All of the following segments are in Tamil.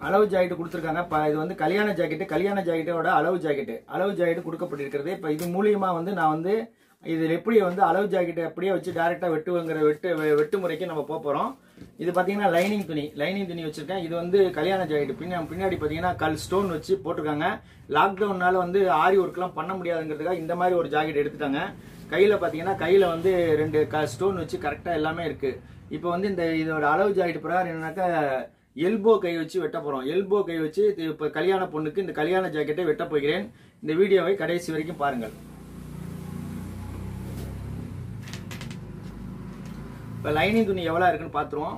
அளவு ஜாக்கெட் கொடுத்துருக்காங்க இப்போ இது வந்து கல்யாண ஜாக்கெட்டு கல்யாண ஜாக்கெட்டோட அளவு ஜாக்கெட்டு அளவு ஜாக்கெட் கொடுக்கப்பட்டிருக்கிறது இப்போ இது மூலியமா வந்து நான் வந்து இதில் எப்படி வந்து அளவு ஜாக்கெட்டை அப்படியே வச்சு டேரெக்டாக வெட்டுங்கிற வெட்டு வெ- வெட்டு முறைக்கு நம்ம போக போகிறோம் இது பார்த்தீங்கன்னா லைனிங் துணி லைனிங் துணி வச்சிருக்கேன் இது வந்து கல்யாண ஜாக்கெட் பின்னா பின்னாடி பார்த்தீங்கன்னா கல் ஸ்டோன் வச்சு போட்டிருக்காங்க லாக்டவுன்னால வந்து ஆரி ஒர்க்லாம் பண்ண முடியாதுங்கிறதுக்காக இந்த மாதிரி ஒரு ஜாக்கெட் எடுத்துட்டாங்க கையில் பார்த்தீங்கன்னா கையில் வந்து ரெண்டு க ஸ்டோன் வச்சு கரெக்டாக எல்லாமே இருக்குது இப்போ வந்து இந்த இதோட அளவு ஜாக்கெட் பிரகாரம் என்னன்னாக்கா எல்போ கை வச்சு வெட்ட போகிறோம் எல்போ கை வச்சு இது இப்போ கல்யாண பொண்ணுக்கு இந்த கல்யாண ஜாக்கெட்டை வெட்ட போகிறேன் இந்த வீடியோவை கடைசி வரைக்கும் பாருங்கள் இப்போ லைனிங் துணி எவ்வளோ இருக்குன்னு பார்த்துருவோம்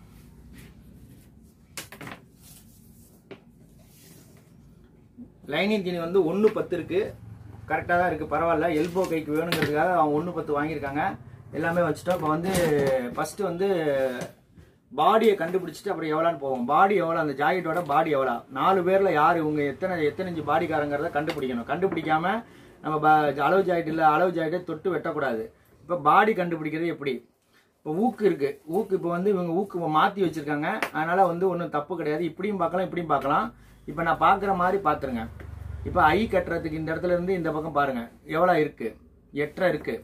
லைனிங் துணி வந்து ஒன்று பத்து இருக்கு கரெக்டாக தான் இருக்குது பரவாயில்ல எல்போ கைக்கு வேணுங்கிறதுக்காக அவங்க ஒன்று பத்து வாங்கியிருக்காங்க எல்லாமே வச்சுட்டோம் இப்போ வந்து ஃபஸ்ட்டு வந்து பாடியை கண்டுபிடிச்சிட்டு அப்புறம் எவ்வளோன்னு போவோம் பாடி எவ்வளோ அந்த ஜாக்கெட்டோட பாடி எவ்வளோ நாலு பேரில் யார் இவங்க எத்தனை எத்தனை இன்ச்சு பாடிக்காரங்கிறத கண்டுபிடிக்கணும் கண்டுபிடிக்காம நம்ம ப- அளவு ஜாக்கெட் இல்லை அளவு ஜாக்கெட்டை தொட்டு வெட்டக்கூடாது இப்போ பாடி கண்டுபிடிக்கிறது எப்படி இப்போ ஊக்கு இருக்கு ஊக்கு இப்போ வந்து இவங்க ஊக்கு மாற்றி வச்சிருக்காங்க அதனால வந்து ஒன்றும் தப்பு கிடையாது இப்படியும் பார்க்கலாம் இப்படியும் பார்க்கலாம் இப்போ நான் பார்க்குற மாதிரி பார்த்துருங்க இப்போ ஐ கட்டுறதுக்கு இந்த இடத்துல இருந்து இந்த பக்கம் பாருங்க எவ்வளோ இருக்கு எட்டரை இருக்கு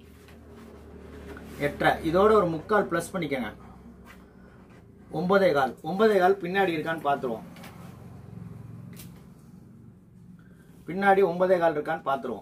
எட்டரை இதோட ஒரு முக்கால் ப்ளஸ் பண்ணிக்கோங்க ஒன்பதே கால் ஒன்பதே கால் பின்னாடி இருக்கான்னு பார்த்துருவோம் பின்னாடி ஒன்பதே கால் இருக்கான்னு பார்த்துருவோம்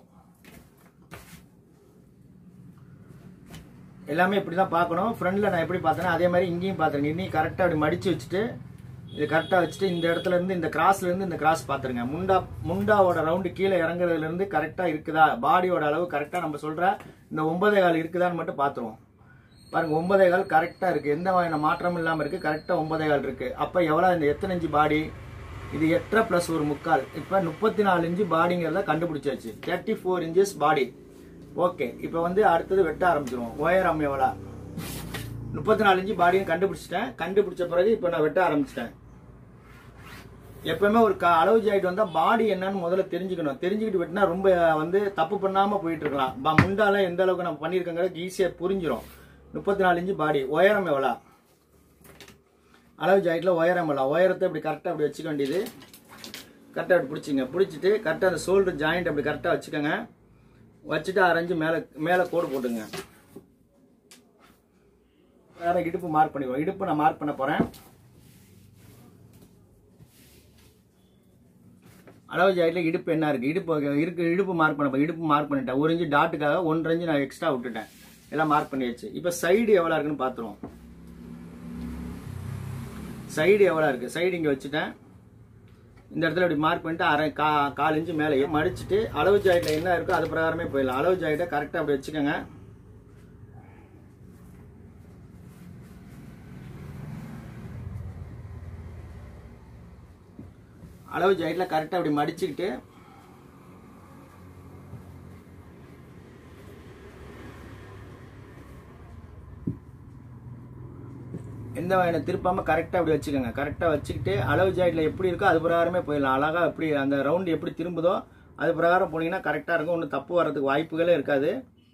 எல்லாமே இப்படி தான் பார்க்கணும் ஃப்ரண்டில் நான் எப்படி பார்த்தேனோ அதே மாதிரி இங்கேயும் பார்த்துருங்க இங்கேயும் கரெக்டாக அப்படி மடித்து வச்சுட்டு இது கரெக்டாக வச்சுட்டு இந்த இடத்துல இருந்து இந்த கிராஸ்ல இருந்து இந்த கிராஸ் பார்த்துருங்க முண்டா முண்டாவோட ரவுண்டு கீழே இறங்குறதுல இருந்து கரெக்டாக இருக்குதா பாடியோட அளவு கரெக்டாக நம்ம சொல்கிற இந்த ஒன்பதே கால் இருக்குதான்னு மட்டும் பார்த்துருவோம் பாருங்க ஒன்பதே கால் கரெக்டாக இருக்குது எந்த வகையான மாற்றமும் இல்லாமல் இருக்குது கரெக்டாக ஒன்பதே கால் இருக்குது அப்போ எவ்வளோ இந்த எத்தனை இன்ச்சு பாடி இது எட்டரை ப்ளஸ் ஒரு முக்கால் இப்போ முப்பத்தி நாலு இன்ச்சு பாடிங்கிறத கண்டுபிடிச்சாச்சு thirty four inches body okay இப்போ வந்து அடுத்தது வெட்ட ஆரம்பிச்சிருவோம் உயரம் எவ்வளோ முப்பத்தி நாலு இன்ச்சு பாடியும் கண்டுபிடிச்சிட்டேன் கண்டுபிடிச்ச பிறகு இப்போ நான் வெட்ட ஆரம்பிச்சிட்டேன் எப்பவுமே ஒரு க- அளவு ஜாக்கெட் வந்தா பாடி என்னன்னு முதல்ல தெரிஞ்சுக்கணும் தெரிஞ்சுக்கிட்டு வெட்டினா ரொம்ப வந்து தப்பு பண்ணாம போயிட்டு இருக்கலாம் ப- முண்டால எந்த அளவுக்கு நம்ம பண்ணியிருக்கங்கிறது ஈஸியா புரிஞ்சிடும் முப்பத்தி நாலு இன்ச்சு பாடி உயரம் எவ்வளோ அளவு ஜாக்கெட்ல உயரம் எவ்வளோ உயரத்தை இப்படி கரெக்டாக அப்படி வச்சுக்க வேண்டியது கரெக்டாக அப்படி பிடிச்சிங்க பிடிச்சிட்டு கரெக்டாக அந்த ஷோல்டர் ஜாயிண்ட் அப்படி கரெக்டாக வச்சுக்கோங்க வச்சுட்டு அரைஞ்சு மேலே மேலே கோடு போட்டுங்க வேற இடுப்பு மார்க் பண்ணிக்குவோம் இடுப்பு நான் மார்க் பண்ண போறேன் அளவு ஜாக்கெட்ல இடுப்பு என்ன இருக்கு இடுப்பு இருக்கு இடுப்பு மார்க் பண்ண இடுப்பு மார்க் பண்ணிட்டேன் ஒரு இன்ச்சு டாட்டுக்காக ஒன்றரை இன்ச்சு நான் எக்ஸ்ட்ரா விட்டுட்டேன் எல்லாம் மார்க் பண்ணியாச்சு இப்போ சைடு எவ்வளோ இருக்குன்னு பார்த்துருவோம் சைடு எவ்வளோ இருக்கு சைடு இங்கே வச்சுட்டேன் இந்த இடத்துல இப்படி மார்க் பண்ணிட்டு அரை கா கால் இன்ச்சு மேலே மடிச்சிட்டு அளவு ஜாக்கெட்ல என்ன இருக்கோ அது பிரகாரமே போயிடலாம் அளவு ஜாக்கெட்டை கரெக்டாக அப்படி வச்சுக்கோங்க அளவு ஜாக்கெட்ல கரெக்டாக அப்படி மடிச்சுக்கிட்டு எந்த வகையான திருப்பாம கரெக்டாக அப்படி வச்சுக்கோங்க கரெக்டாக வச்சுக்கிட்டு அளவு ஜாக்கெட்ல எப்படி இருக்கோ அது பிரகாரமே போயிடலாம் அழகா எப்படி அந்த ரவுண்டு எப்படி திரும்புதோ அது பிரகாரம் போனீங்கன்னா கரெக்டாக இருக்கும் ஒன்றும் தப்பு வர்றதுக்கு வாய்ப்புகளே இருக்காது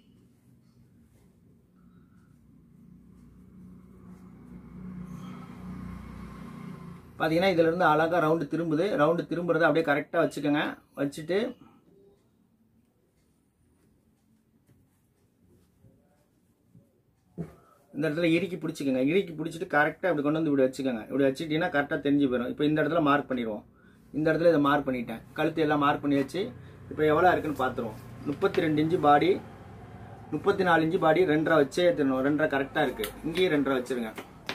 பார்த்தீங்கன்னா இதுல இருந்து அழகா ரவுண்டு திரும்புது ரவுண்டு திரும்புறத அப்படியே கரெக்டாக வச்சுக்கோங்க வச்சுட்டு இந்த இடத்துல இறுக்கி பிடிச்சிக்கோங்க இறுக்கி பிடிச்சிட்டு கரெக்டாக இப்படி கொண்டு வந்து இப்படி வச்சுக்கோங்க இப்படி வச்சுக்கிட்டீங்கன்னா கரெக்டாக தெரிஞ்சு போயிடும் இப்போ இந்த இடத்துல மார்க் பண்ணிடுவோம் இந்த இடத்துல இதை மார்க் பண்ணிட்டேன் கழுத்து எல்லாம் மார்க் பண்ணியாச்சு இப்போ எவ்வளோ இருக்குன்னு பார்த்துருவோம் முப்பத்தி ரெண்டு இன்ச்சு பாடி முப்பத்தி நாலு இன்ச்சு பாடி ரெண்டரை வச்சே ஏற்றணும் ரெண்டரை கரெக்டாக இருக்குது இங்கேயும் ரெண்டரை வச்சிருங்க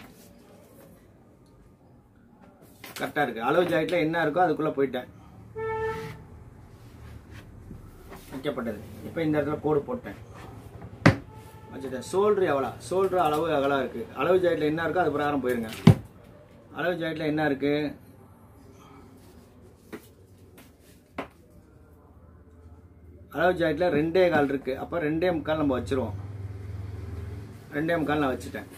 கரெக்டாக இருக்குது அளவு ஜாக்கெட்டில் என்ன இருக்கோ அதுக்குள்ளே போயிட்டேன் வைக்கப்பட்டது இப்போ இந்த இடத்துல கோடு போட்டேன் வச்சுட்டேன் ஷோல்டர் எவ்வளோ ஷோல்டர் அளவு அகலாக இருக்குது அளவு ஜாக்கெட்டில் என்ன இருக்கோ அது பிரகாரம் போயிருங்க அளவு ஜாக்கெட்டில் என்ன இருக்குது அளவு ஜாக்கெட்டில் ரெண்டே கால் இருக்குது அப்போ ரெண்டே முக்கால் நம்ம வச்சிருவோம் ரெண்டே முக்கால் நான் வச்சுட்டேன்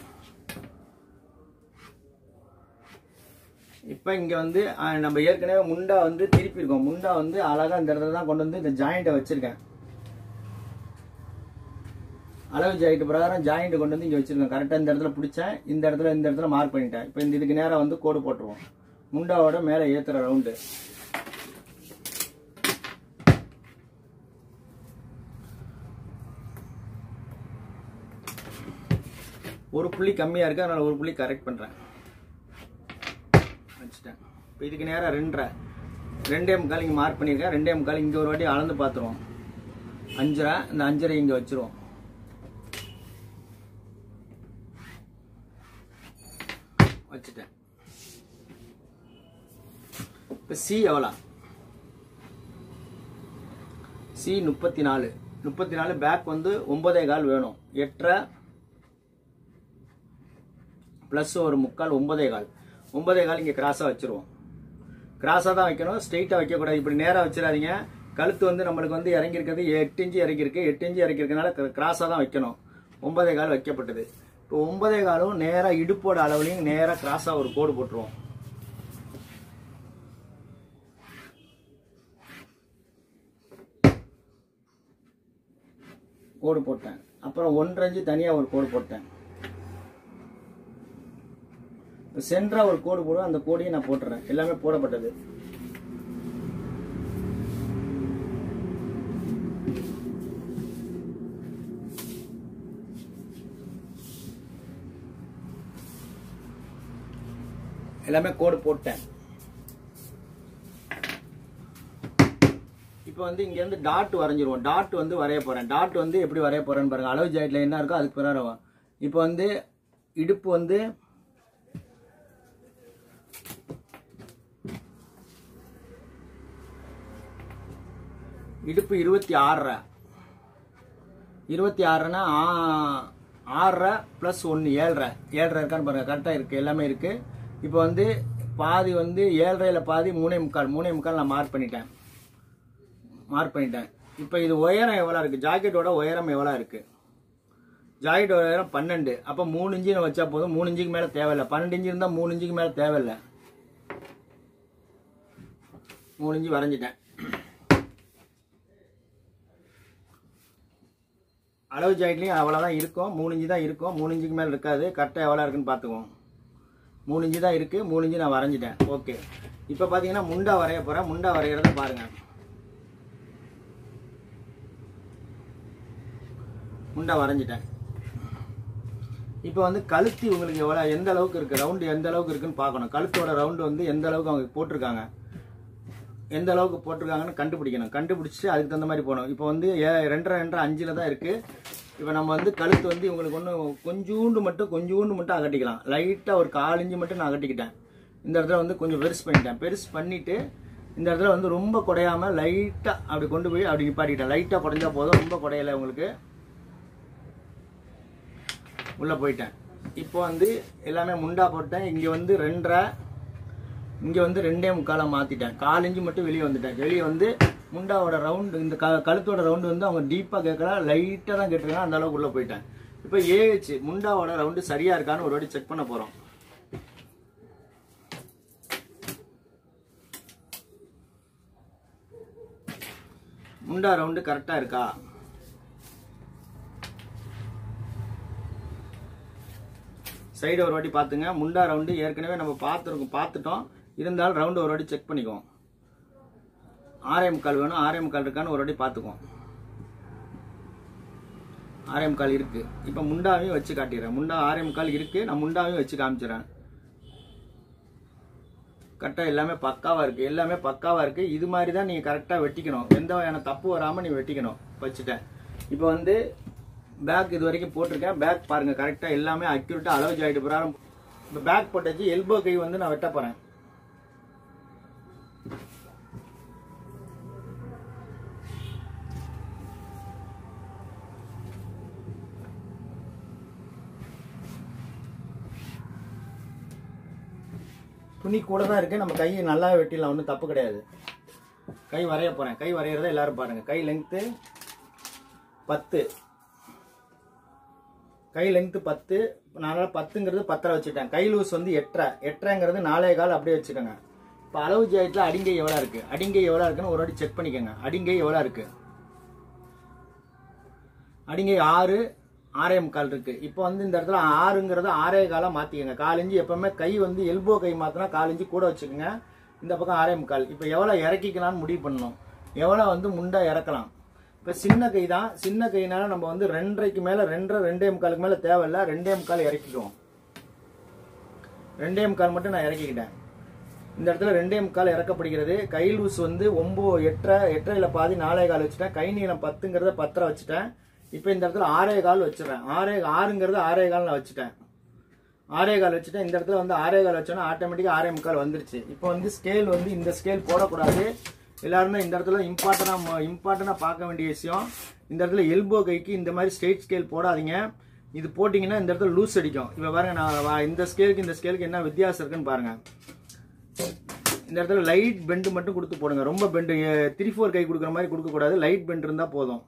இப்போ இங்கே வந்து அஹ், நம்ம ஏற்கனவே முண்டா வந்து திருப்பி இருக்கோம் முண்டா வந்து அழகா இந்த இடத்துல தான் கொண்டு வந்து இந்த ஜாயிண்ட்டை வச்சிருக்கேன் அளவு ஜாயிண்ட் பிரகாரம் ஜாயிண்ட் கொண்டு வந்து இங்கே வச்சிருக்கேன் கரெக்டாக இந்த இடத்துல பிடிச்சேன் இந்த இடத்துல இந்த இடத்துல மார்க் பண்ணிட்டேன் இப்போ இந்த இதுக்கு நேரம் வந்து கோடு போட்டுருவோம் முண்டாவோட மேலே ஏத்துற ரவுண்டு ஒரு புள்ளி கம்மியாக இருக்கு அதனால ஒரு புள்ளி கரெக்ட் பண்ணுறேன் வச்சுட்டேன் இப்போ இதுக்கு நேராக ரெண்டரை ரெண்டே முக்கால் இங்கே மார்க் பண்ணியிருக்கேன் ரெண்டே முக்கால் இங்கே ஒரு வாட்டி அளந்து பார்த்துருவோம் அஞ்சரை இந்த அஞ்சரை இங்கே வச்சிருவோம் வச்சுட்டேன் இப்போ சி எவ்வளோ சி முப்பத்தி நாலு முப்பத்தி நாலு பேக் வந்து ஒன்பதே கால் வேணும் எட்டரை ப்ளஸ் ஒரு முக்கால் ஒன்பதே கால் ஒன்பதே கால் இங்கே கிராஸாக வச்சுருவோம் கிராஸாக தான் வைக்கணும் ஸ்ட்ரெயிட்டாக வைக்கக்கூடாது இப்படி நேராக வச்சிடாதீங்க கழுத்து வந்து நம்மளுக்கு வந்து இறங்கியிருக்கிறது எட்டு இன்ச்சு இறங்கியிருக்கு எட்டு இன்ச்சு இறங்கியிருக்கனால கிராஸாக தான் வைக்கணும் ஒன்பதே கால் வைக்கப்பட்டது இப்போ ஒன்பதே காலும் நேராக இடுப்போட அளவுலையும் நேராக கிராஸாக ஒரு கோடு போட்டுருவோம் கோடு போட்டேன் அப்புறம் ஒன்றரை இன்ச்சு தனியாக ஒரு கோடு போட்டேன் இப்போ சென்டரா ஒரு கோடு போடுவோம் அந்த கோடையும் நான் போட்டுறேன் எல்லாமே போடப்பட்டது எல்லாமே கோடு போட்டேன் இப்போ வந்து இங்க இருந்து டாட் வரைஞ்சிருவோம் டாட் வந்து வரைய போறேன் டாட் வந்து எப்படி வரைய போறேன்னு பாருங்க அளவு ஜாயிட்ல என்ன இருக்கோ அதுக்கு பிறகு இப்போ வந்து இடுப்பு வந்து இடுப்பு இருபத்தி ஆறரை இருபத்தி ஆறுனா ஆறரை ப்ளஸ் ஒன்று ஏழரை ஏழரை இருக்கான்னு பாருங்க கரெக்டாக இருக்குது எல்லாமே இருக்குது இப்போ வந்து பாதி வந்து ஏழரையில் பாதி மூணே முக்கால் மூணே முக்கால் நான் மார்க் பண்ணிட்டேன் மார்க் பண்ணிட்டேன் இப்போ இது உயரம் எவ்வளோ இருக்குது ஜாக்கெட்டோட உயரம் எவ்வளோ இருக்குது ஜாக்கெட் உயரம் பன்னெண்டு அப்போ மூணு இன்ச்சு வச்சா போதும் மூணு இன்ச்சுக்கு மேலே தேவையில்லை பன்னெண்டு இன்ச்சு இருந்தால் மூணு இன்ச்சுக்கு மேலே தேவையில்லை மூணு இன்ச்சு வரைஞ்சிட்டேன் அளவு ஜாயிட்லேயும் அவ்வளோதான் இருக்கும் மூணு இன்ச்சு தான் இருக்கும் மூணு இன்ச்சுக்கு மேலே இருக்காது கரெக்டாக எவ்வளோ இருக்குன்னு பார்த்துக்குவோம் மூணு இன்ச்சு தான் இருக்குது மூணு இன்ச்சு நான் வரைஞ்சிட்டேன் ஓகே இப்போ பார்த்தீங்கன்னா முண்டா வரைய போகிறேன் முண்டா வரைகிறத பாருங்கள் முண்டா வரைஞ்சிட்டேன் இப்போ வந்து கழுத்தி உங்களுக்கு எவ்வளோ எந்த அளவுக்கு இருக்குது ரவுண்டு எந்த அளவுக்கு இருக்குன்னு பார்க்கணும் கழுத்தோட ரவுண்டு வந்து எந்த அளவுக்கு அவங்க போட்டிருக்காங்க எந்த அளவுக்கு போட்டிருக்காங்கன்னு கண்டுபிடிக்கணும் கண்டுபிடிச்சிட்டு அதுக்கு தகுந்த மாதிரி போகணும் இப்போ வந்து ஏ ரெண்டரை ரெண்டரை அஞ்சில் தான் இருக்குது இப்போ நம்ம வந்து கழுத்து வந்து இவங்களுக்கு ஒன்று கொஞ்சூண்டு மட்டும் கொஞ்சூண்டு மட்டும் அகட்டிக்கலாம் லைட்டாக ஒரு கால் இஞ்சி மட்டும் நான் அகட்டிக்கிட்டேன் இந்த இடத்துல வந்து கொஞ்சம் பெருசு பண்ணிட்டேன் பெருசு பண்ணிவிட்டு இந்த இடத்துல வந்து ரொம்ப குடையாமல் லைட்டாக அப்படி கொண்டு போய் அப்படி நிப்பாட்டிக்கிட்டேன் லைட்டாக குறைஞ்சா போதும் ரொம்ப குடையலை உங்களுக்கு உள்ளே போயிட்டேன் இப்போ வந்து எல்லாமே முண்டா போட்டேன் இங்கே வந்து ரெண்டரை இங்கே வந்து ரெண்டே முக்காலாக மாற்றிட்டேன் கால் இன்ச்சு மட்டும் வெளியே வந்துட்டேன் வெளியே வந்து முண்டாவோட ரவுண்டு இந்த க கழுத்தோட ரவுண்டு வந்து அவங்க டீப்பாக கேட்கல லைட்டாக தான் கேட்டிருக்காங்க அந்த அளவுக்கு உள்ளே போயிட்டேன் இப்போ ஏஹெச் முண்டாவோட ரவுண்டு சரியாக இருக்கான்னு ஒரு வாட்டி செக் பண்ண போகிறோம் முண்டா ரவுண்டு கரெக்டாக இருக்கா சைடு ஒரு வாட்டி பார்த்துங்க முண்டா ரவுண்டு ஏற்கனவே நம்ம பார்த்துருக்கோம் பார்த்துட்டோம் இருந்தாலும் ரவுண்டு ஒரு வாட்டி செக் பண்ணிக்குவோம் ஆறே முக்கால் வேணும் ஆறே முக்கால் இருக்கான்னு ஒரு வாட்டி பார்த்துக்குவோம் ஆறே முக்கால் இருக்கு இப்போ முண்டாவையும் வச்சு காட்டிடுறேன் முண்டா ஆறே முக்கால் இருக்கு நான் முண்டாவையும் வச்சு காமிச்சிடுறேன் கரெக்டாக எல்லாமே பக்காவாக இருக்குது எல்லாமே பக்காவாக இருக்குது இது மாதிரி தான் நீங்கள் கரெக்டாக வெட்டிக்கணும் எந்த வகையான தப்பு வராமல் நீ வெட்டிக்கணும் வச்சுட்டேன் இப்போ வந்து பேக் இது வரைக்கும் போட்டிருக்கேன் பேக் பாருங்கள் கரெக்டாக எல்லாமே அக்யூரேட்டாக அளவு ஜாயிட்டு பிரகாரம் இப்போ பேக் போட்டாச்சு எல்போ கை வந்து நான் வெட்ட போகிறேன் துணி கூட தான் இருக்கு நம்ம கையை நல்லா வெட்டிடலாம் ஒன்றும் தப்பு கிடையாது கை வரைய போறேன் கை வரைகிறத எல்லாரும் பாருங்க கை லெங்க்த்து பத்து கை லெங்க்த்து பத்து நானால பத்துங்கிறது பத்தரை வச்சுட்டேன் கை லூஸ் வந்து எட்டரை எட்டரைங்கிறது நாலே கால் அப்படியே வச்சுக்கோங்க இப்போ அளவு ஜாயிட்டில் அடிங்கை எவ்வளோ இருக்கு அடிங்கை எவ்வளோ இருக்குன்னு ஒரு வாட்டி செக் பண்ணிக்கோங்க அடிங்கை எவ்வளோ இருக்கு அடிங்கை ஆறு ஆறே முக்கால் இருக்கு இப்போ வந்து இந்த இடத்துல ஆறுங்கிறத ஆறே காலா மாத்திக்கங்க காலிஞ்சி எப்பவுமே கை வந்து எல்போ கை மாத்தினா காலிஞ்சி கூட வச்சுக்கோங்க இந்த பக்கம் ஆறே முக்கால் இப்போ எவ்வளோ இறக்கிக்கலாம்னு முடிவு பண்ணணும் எவ்வளோ வந்து முண்டா இறக்கலாம் இப்போ சின்ன கை தான் சின்ன கைனால நம்ம வந்து ரெண்டரைக்கு மேலே ரெண்டரை ரெண்டே முக்காலுக்கு மேலே தேவையில்ல ரெண்டே முக்கால் இறக்கிக்குவோம் ரெண்டே முக்கால் மட்டும் நான் இறக்கிக்கிட்டேன் இந்த இடத்துல ரெண்டே முக்கால் இறக்கப்படுகிறது கை லூஸ் வந்து ஒம்பது எட்டரை எட்டரையில பாதி நாலே கால் வச்சுட்டேன் கை நீளம் பத்துங்கிறத பத்தரை வச்சுட்டேன் இப்போ இந்த இடத்துல ஆறே கால் வச்சிடறேன் ஆறே ஆறுங்கிறது ஆறே கால் நான் வச்சுட்டேன் ஆறே கால் வச்சுட்டேன் இந்த இடத்துல வந்து ஆறே கால் வச்சோன்னா ஆட்டோமேட்டிக்காக ஆறே முக்கால் வந்துருச்சு இப்போ வந்து ஸ்கேல் வந்து இந்த ஸ்கேல் போடக்கூடாது எல்லாருமே இந்த இடத்துல இம்பார்ட்டனாக இம்பார்ட்டனாக பார்க்க வேண்டிய விஷயம் இந்த இடத்துல எல்போ கைக்கு இந்த மாதிரி ஸ்ட்ரெயிட் ஸ்கேல் போடாதீங்க இது போட்டிங்கன்னா இந்த இடத்துல லூஸ் அடிக்கும் இப்போ பாருங்க நான் வா- இந்த ஸ்கேலுக்கு இந்த ஸ்கேலுக்கு என்ன வித்தியாசம் இருக்குன்னு பாருங்க இந்த இடத்துல லைட் பெண்டு மட்டும் கொடுத்து போடுங்க ரொம்ப பெண்டு த்ரீ ஃபோர் கை கொடுக்குற மாதிரி கொடுக்கக்கூடாது லைட் பெண்ட் இருந்தால் போதும்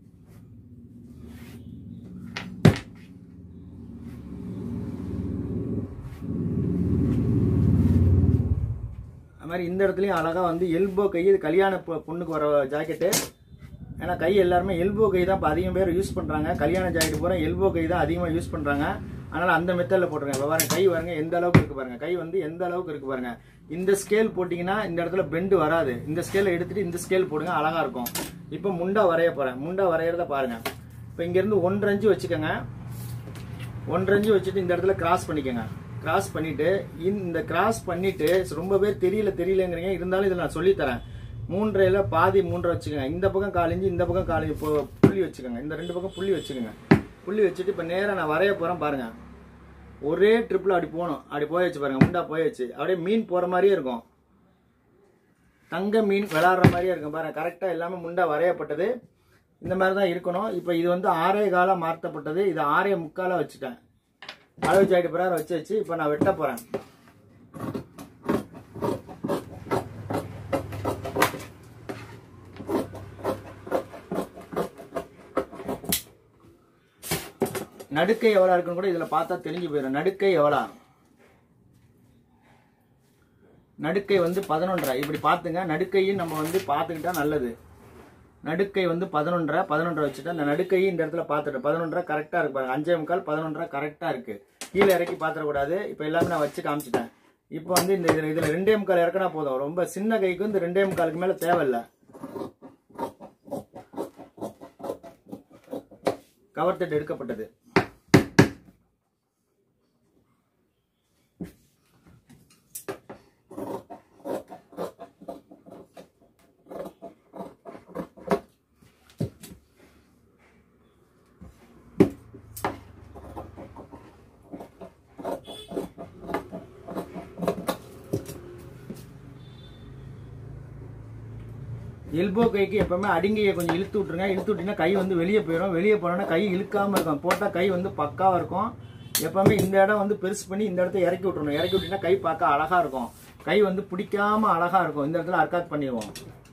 அது மாதிரி இந்த இடத்துலையும் அழகாக வந்து எல்போ கை இது கல்யாண பொ- பொண்ணுக்கு வர ஜாக்கெட்டு ஏன்னா கை எல்லாருமே எல்போ கை தான் இப்போ அதிகம் பேர் யூஸ் பண்ணுறாங்க கல்யாண ஜாக்கெட் பூரா எல்போ கை தான் அதிகமாக யூஸ் பண்ணுறாங்க அதனால் அந்த மெத்தடில் போட்டுருங்க இப்போ பாருங்க கை பாருங்க எந்த அளவுக்கு இருக்கு பாருங்க கை வந்து எந்த அளவுக்கு இருக்கு பாருங்க இந்த ஸ்கேல் போட்டிங்கன்னா இந்த இடத்துல பெண்டு வராது இந்த ஸ்கேலை எடுத்துட்டு இந்த ஸ்கேல் போடுங்க அழகா இருக்கும் இப்போ முண்டா வரைய போறேன் முண்டா வரைகிறத பாருங்க இப்போ இங்கேருந்து ஒன்றரை இன்ச்சு வச்சுக்கோங்க ஒன்றரை இன்ச்சு வச்சுட்டு இந்த இடத்துல கிராஸ் பண்ணிக்கோங்க கிராஸ் பண்ணிட்டு இந்த கிராஸ் பண்ணிட்டு ரொம்ப பேர் தெரியல தெரியலங்கிறீங்க இருந்தாலும் இதில் நான் சொல்லித்தரேன் மூன்றையில பாதி மூன்றரை வச்சுக்கோங்க இந்த பக்கம் காலிஞ்சு இந்த பக்கம் காலிஞ்சு பு- புள்ளி வச்சுக்கோங்க இந்த ரெண்டு பக்கம் புள்ளி வச்சுக்கோங்க புள்ளி வச்சுட்டு இப்போ நேராக நான் வரைய போகிறேன் பாருங்க ஒரே ட்ரிப்பில் அப்படி போகணும் அப்படி போயாச்சு பாருங்க முண்டா போயாச்சு அப்படியே மீன் போகிற மாதிரியே இருக்கும் தங்க மீன் விளாடுற மாதிரியே இருக்கும் பாருங்க கரெக்டாக எல்லாமே முண்டா வரையப்பட்டது இந்த மாதிரி தான் இருக்கணும் இப்போ இது வந்து ஆறே காலம் மாற்றப்பட்டது இது ஆறே முக்காலாக வச்சுட்டேன் அளவு ஜாக்கெட் பிரகாரம் வச்சு வச்சு இப்போ நான் வெட்ட போகிறேன் நடுக்கை எவ்வளோ இருக்குன்னு கூட இதில் பார்த்தா தெரிஞ்சு போயிடும் நடுக்கை எவ்வளோ நடுக்கை வந்து பதினொன்றரை இப்படி பார்த்துங்க நடுக்கையும் நம்ம வந்து பார்த்துக்கிட்டா நல்லது நடுக்கை வந்து பதினொன்றரை பதினொன்றரை வச்சுட்டு அந்த நடுக்கையும் இந்த இடத்துல பார்த்துட்டு பதினொன்றரை கரெக்டாக இருக்கு பாருங்க அஞ்சே முக்கால் பதினொன்றரை கரெக்டாக இருக்கு கீழே இறக்கி பார்த்துடக்கூடாது இப்போ எல்லாமே நான் வச்சு காமிச்சிட்டேன் இப்போ வந்து இந்த இதில் இதில் ரெண்டே முக்கால் இறக்கினா போதும் ரொம்ப சின்ன கைக்கு இந்த ரெண்டே முக்காலுக்கு மேலே தேவையில்லை கவர் தட்டு எடுக்கப்பட்டது எல்போ கைக்கு எப்பவுமே அடிங்கையை கொஞ்சம் இழுத்து விட்டுருங்க இழுத்து விட்டீங்கன்னா கை வந்து வெளியே போயிடும் வெளியே போனோன்னா கை இழுக்காம இருக்கும் போட்டால் கை வந்து பக்காவா இருக்கும் எப்பவுமே இந்த இடம் வந்து பெருசு பண்ணி இந்த இடத்த இறக்கி விட்டுறணும் இறக்கி விட்டீங்கன்னா கை பார்க்க அழகா இருக்கும் கை வந்து பிடிக்காம அழகா இருக்கும் இந்த இடத்துல அர்க்காத் பண்ணிடுவோம்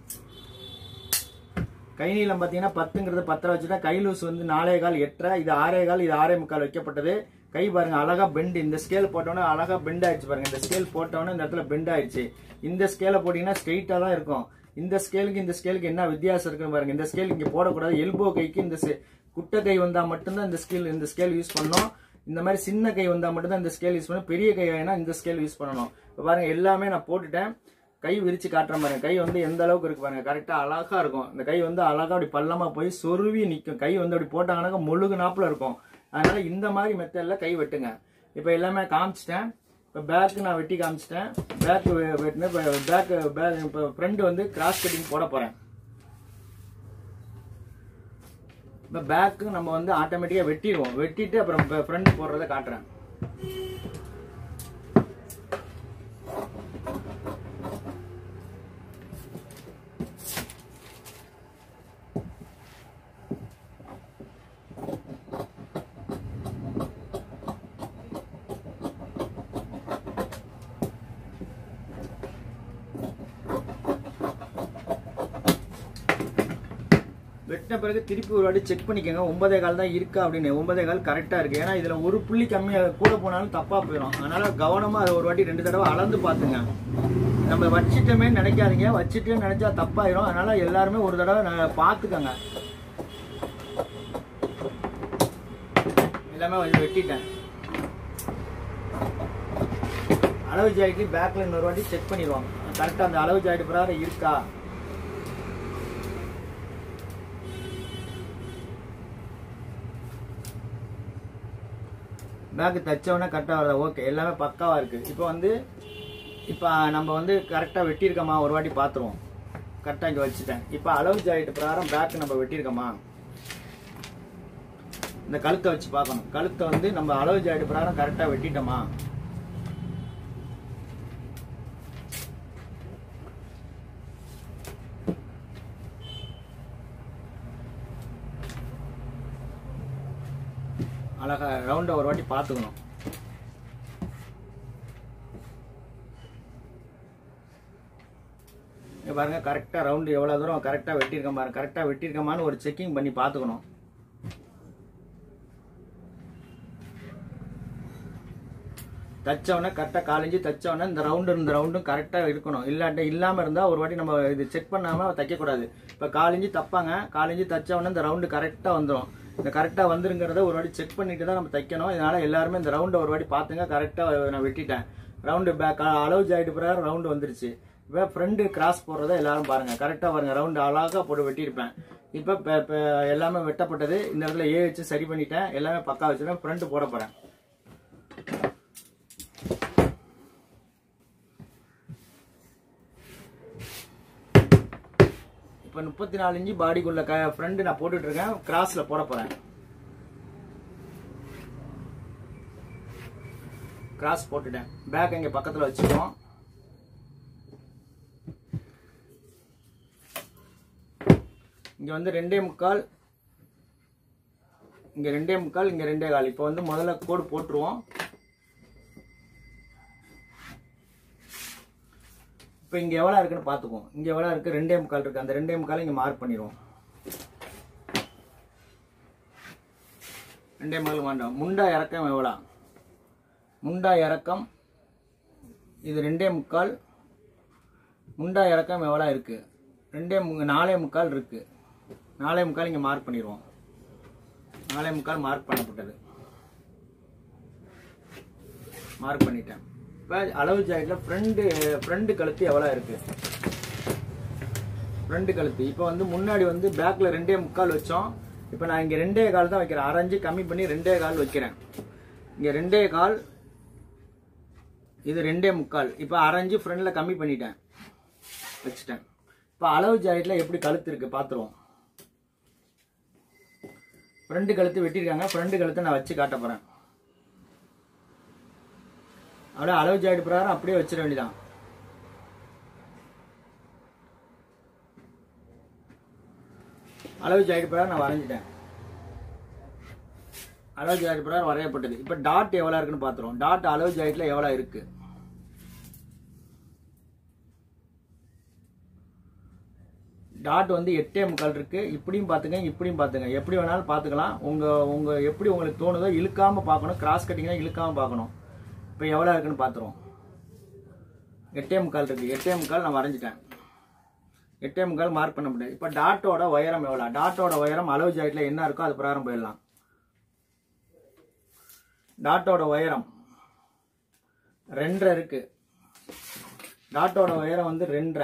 கை நீளம் பார்த்தீங்கன்னா பத்துங்கிறது பத்தரை வச்சுட்டா கை லூஸ் வந்து நாலே கால் எட்டரை இது ஆறே கால் இது ஆறே முக்கால் வைக்கப்பட்டது கை பாருங்க அழகா பெண்ட் இந்த ஸ்கேல் போட்டோன்னே அழகா பெண்ட் ஆயிடுச்சு பாருங்க இந்த ஸ்கேல் போட்டோன்னே இந்த இடத்துல பெண்ட் ஆயிடுச்சு இந்த ஸ்கேலை போட்டீங்கன்னா ஸ்ட்ரெயிட்டா தான் இருக்கும் இந்த ஸ்கேலுக்கு இந்த ஸ்கேலுக்கு என்ன வித்தியாசம் இருக்குன்னு பாருங்க இந்த ஸ்கேல் இங்க போடக்கூடாது எல்போ கைக்கு இந்த se- குட்டை கை வந்தா மட்டும்தான் இந்த ஸ்கேல் இந்த ஸ்கேல் யூஸ் பண்ணணும் இந்த மாதிரி சின்ன கை வந்தா மட்டும்தான் இந்த ஸ்கேல் யூஸ் பண்ணணும் பெரிய கை வேணா இந்த ஸ்கேல் யூஸ் பண்ணணும் இப்போ பாருங்க எல்லாமே நான் போட்டுட்டேன் கை விரிச்சு காட்டுறேன் பாருங்க கை வந்து எந்த அளவுக்கு இருக்கு பாருங்க கரெக்டா அழகா இருக்கும் இந்த கை வந்து அழகா அப்படி பள்ளமா போய் சொருவி நிற்கும் கை வந்து அப்படி போட்டாங்கன்னாக்க முழுகு நாப்புல இருக்கும் அதனால இந்த மாதிரி மெத்தட்ல கை வெட்டுங்க இப்போ எல்லாமே காமிச்சிட்டேன் இப்போ பேக்கு நான் வெட்டி காமிச்சிட்டேன் பேக் வெட்டினேன் இப்போ பேக் பேக் இப்போ ஃப்ரண்ட் வந்து கிராஸ் கட்டிங் போட போறேன் இப்போ பேக்கு நம்ம வந்து ஆட்டோமேட்டிக்காக வெட்டிடுவோம் வெட்டிட்டு அப்புறம் ஃப்ரண்ட் போடுறத காட்டுறேன் வெட்டின பிறகு திருப்பி ஒரு வாட்டி செக் பண்ணிக்கோங்க ஒன்பதே கால் தான் இருக்கா அப்படின்னு ஒன்பதே கால் கரெக்டாக இருக்கு ஏன்னா இதில் ஒரு புள்ளி கம்மியாக கூட போனாலும் தப்பாக போயிடும் அதனால கவனமாக அதை ஒரு வாட்டி ரெண்டு தடவை அளந்து பார்த்துங்க நம்ம வச்சிட்டோமே நினைக்காதீங்க வச்சுட்டு நினைச்சா தப்பாயிரும் அதனால எல்லாருமே ஒரு தடவை ந- பார்த்துக்கங்க எல்லாமே கொஞ்சம் வெட்டிட்டேன் அளவு ஜாக்கெட்டு பேக்கில் இன்னொரு வாட்டி செக் பண்ணிடுவாங்க கரெக்டாக அந்த அளவு ஜாக்கெட் பிரகாரம் இருக்கா பேக்கு தைச்சவொடனே கரெக்டாக வருதா ஓகே எல்லாமே பக்காவாக இருக்குது இப்போ வந்து இப்போ நம்ம வந்து கரெக்டாக வெட்டியிருக்கோமா ஒரு வாட்டி பார்த்துருவோம் கரெக்டாக இங்கே வச்சுட்டேன் இப்போ அளவு ஜாக்கெட் பிரகாரம் பேக்கு நம்ம வெட்டியிருக்கோமா இந்த கழுத்தை வச்சு பார்க்கணும் கழுத்தை வந்து நம்ம அளவு ஜாக்கெட் பிரகாரம் கரெக்டாக வெட்டிட்டோமா அழகா ரவுண்டை ஒரு வாட்டி பார்த்துக்கணும் இங்க பாருங்க கரெக்டாக ரவுண்டு எவ்வளோ தூரம் கரெக்டாக வெட்டியிருக்கேன் பாருங்க கரெக்டாக வெட்டியிருக்கமான்னு ஒரு செக்கிங் பண்ணி பார்த்துக்கணும் தச்சவொடனே கரெக்டாக காலேஜ் தச்சவொடனே இந்த ரவுண்டு இந்த ரவுண்டும் கரெக்டாக இருக்கணும் இல்லாட்ட இல்லாமல் இருந்தால் ஒரு வாட்டி நம்ம இது செக் பண்ணாமல் தைக்கக்கூடாது இப்போ காலேஜ் தப்பாங்க காலேஜ் தச்சவொடனே இந்த ரவுண்டு கரெக்டாக வந்துடும் இந்த கரெக்டாக வந்துருங்கிறத ஒரு வாட்டி செக் பண்ணிட்டு தான் நம்ம தைக்கணும் இதனால எல்லாருமே இந்த ரவுண்டை ஒரு வாட்டி பார்த்துங்க கரெக்டாக நான் வெட்டிட்டேன் ரவுண்டு பேக் அளவு ஜாயிட்டு பிரகாரம் ரவுண்டு வந்துருச்சு இப்போ ஃப்ரண்ட் கிராஸ் போடுறத எல்லாரும் பாருங்க கரெக்டாக பாருங்க ரவுண்டு அழகாக போட்டு வெட்டியிருப்பேன் இப்போ இப்போ எல்லாமே வெட்டப்பட்டது இந்த இடத்துல ஏ வச்சு சரி பண்ணிட்டேன் எல்லாமே பக்கா வச்சுருக்கேன் ஃப்ரண்ட் போட போகிறேன் இப்போ முப்பத்தி நாலு இன்ச்சு பாடிக்குள்ள க ஃப்ரண்ட் நான் போட்டுட்டு இருக்கேன் கிராஸ்ல போட போறேன் கிராஸ் போட்டுட்டேன் பேக் இங்க பக்கத்துல வச்சுக்குவோம் இங்க வந்து ரெண்டே முக்கால் இங்க ரெண்டே முக்கால் இங்க ரெண்டே கால் இப்போ வந்து முதல்ல கோடு போட்டுருவோம் இப்போ இங்கே எவ்வளோ இருக்குன்னு பார்த்துக்குவோம் இங்கே எவ்வளோ இருக்குது ரெண்டே முக்கால் இருக்குது அந்த ரெண்டே முக்கால் இங்கே மார்க் பண்ணிடுவோம் ரெண்டே முக்கால் வேண்டாம் முண்டா இறக்கம் எவ்வளோ முண்டா இறக்கம் இது ரெண்டே முக்கால் முண்டா இறக்கம் எவ்வளோ இருக்குது ரெண்டே மு நாலே முக்கால் இருக்குது நாலே முக்கால் இங்கே மார்க் பண்ணிடுவோம் நாலே முக்கால் மார்க் பண்ணப்பட்டது மார்க் பண்ணிட்டேன் இப்போ அளவு ஜாக்கெட்டில் ஃப்ரண்ட் ஃப்ரண்ட் கழுத்து எவ்வளோ இருக்கு ஃப்ரண்ட் கழுத்து இப்போ வந்து முன்னாடி வந்து பேக்கில் ரெண்டே முக்கால் வச்சோம் இப்போ நான் இங்கே ரெண்டே கால் தான் வைக்கிறேன் அரைஞ்சு கம்மி பண்ணி ரெண்டே கால் வைக்கிறேன் இங்கே ரெண்டே கால் இது ரெண்டே முக்கால் இப்போ அரைஞ்சு ஃப்ரண்டில் கம்மி பண்ணிட்டேன் வச்சுட்டேன் இப்போ அளவு ஜாக்கெட்டில் எப்படி கழுத்து இருக்கு பார்த்துருவோம் ஃப்ரண்ட் கழுத்து வெட்டியிருக்காங்க ஃப்ரண்ட் கழுத்தை நான் வச்சு காட்ட போகிறேன் அப்படியே அளவு ஜாக்கெட் பிரகாரம் அப்படியே வச்சிட வேண்டியதான் அளவு ஜாக்கெட் பிரகாரம் நான் வரைஞ்சிட்டேன் அளவு ஜாக்கெட் பிரகாரம் வரையப்பட்டது இப்போ டாட் எவ்வளோ இருக்குன்னு பார்த்துருவோம் டாட் அளவு ஜாக்கெட்டில் எவ்வளோ இருக்கு டாட் வந்து எட்டே முக்கால் இருக்கு இப்படியும் பார்த்துங்க இப்படியும் பார்த்துங்க எப்படி வேணாலும் பார்த்துக்கலாம் உங்க உங்க எப்படி உங்களுக்கு தோணுதோ இழுக்காம பார்க்கணும் கிராஸ் கட்டிங்னா இழுக்காம பார்க்கணும் இப்போ எவ்வளோ இருக்குன்னு பார்த்துருவோம் எட்டே முக்கால் இருக்கு எட்டே முக்கால் நான் வரைஞ்சிட்டேன் எட்டே முக்கால் மார்க் பண்ண முடியாது இப்போ டாட்டோட உயரம் எவ்வளோ டாட்டோட உயரம் அளவு ஜாக்கெட்டில் என்ன இருக்கோ அது பிரகாரம் போயிடலாம் டாட்டோட உயரம் ரெண்டரை இருக்கு டாட்டோட உயரம் வந்து ரெண்டரை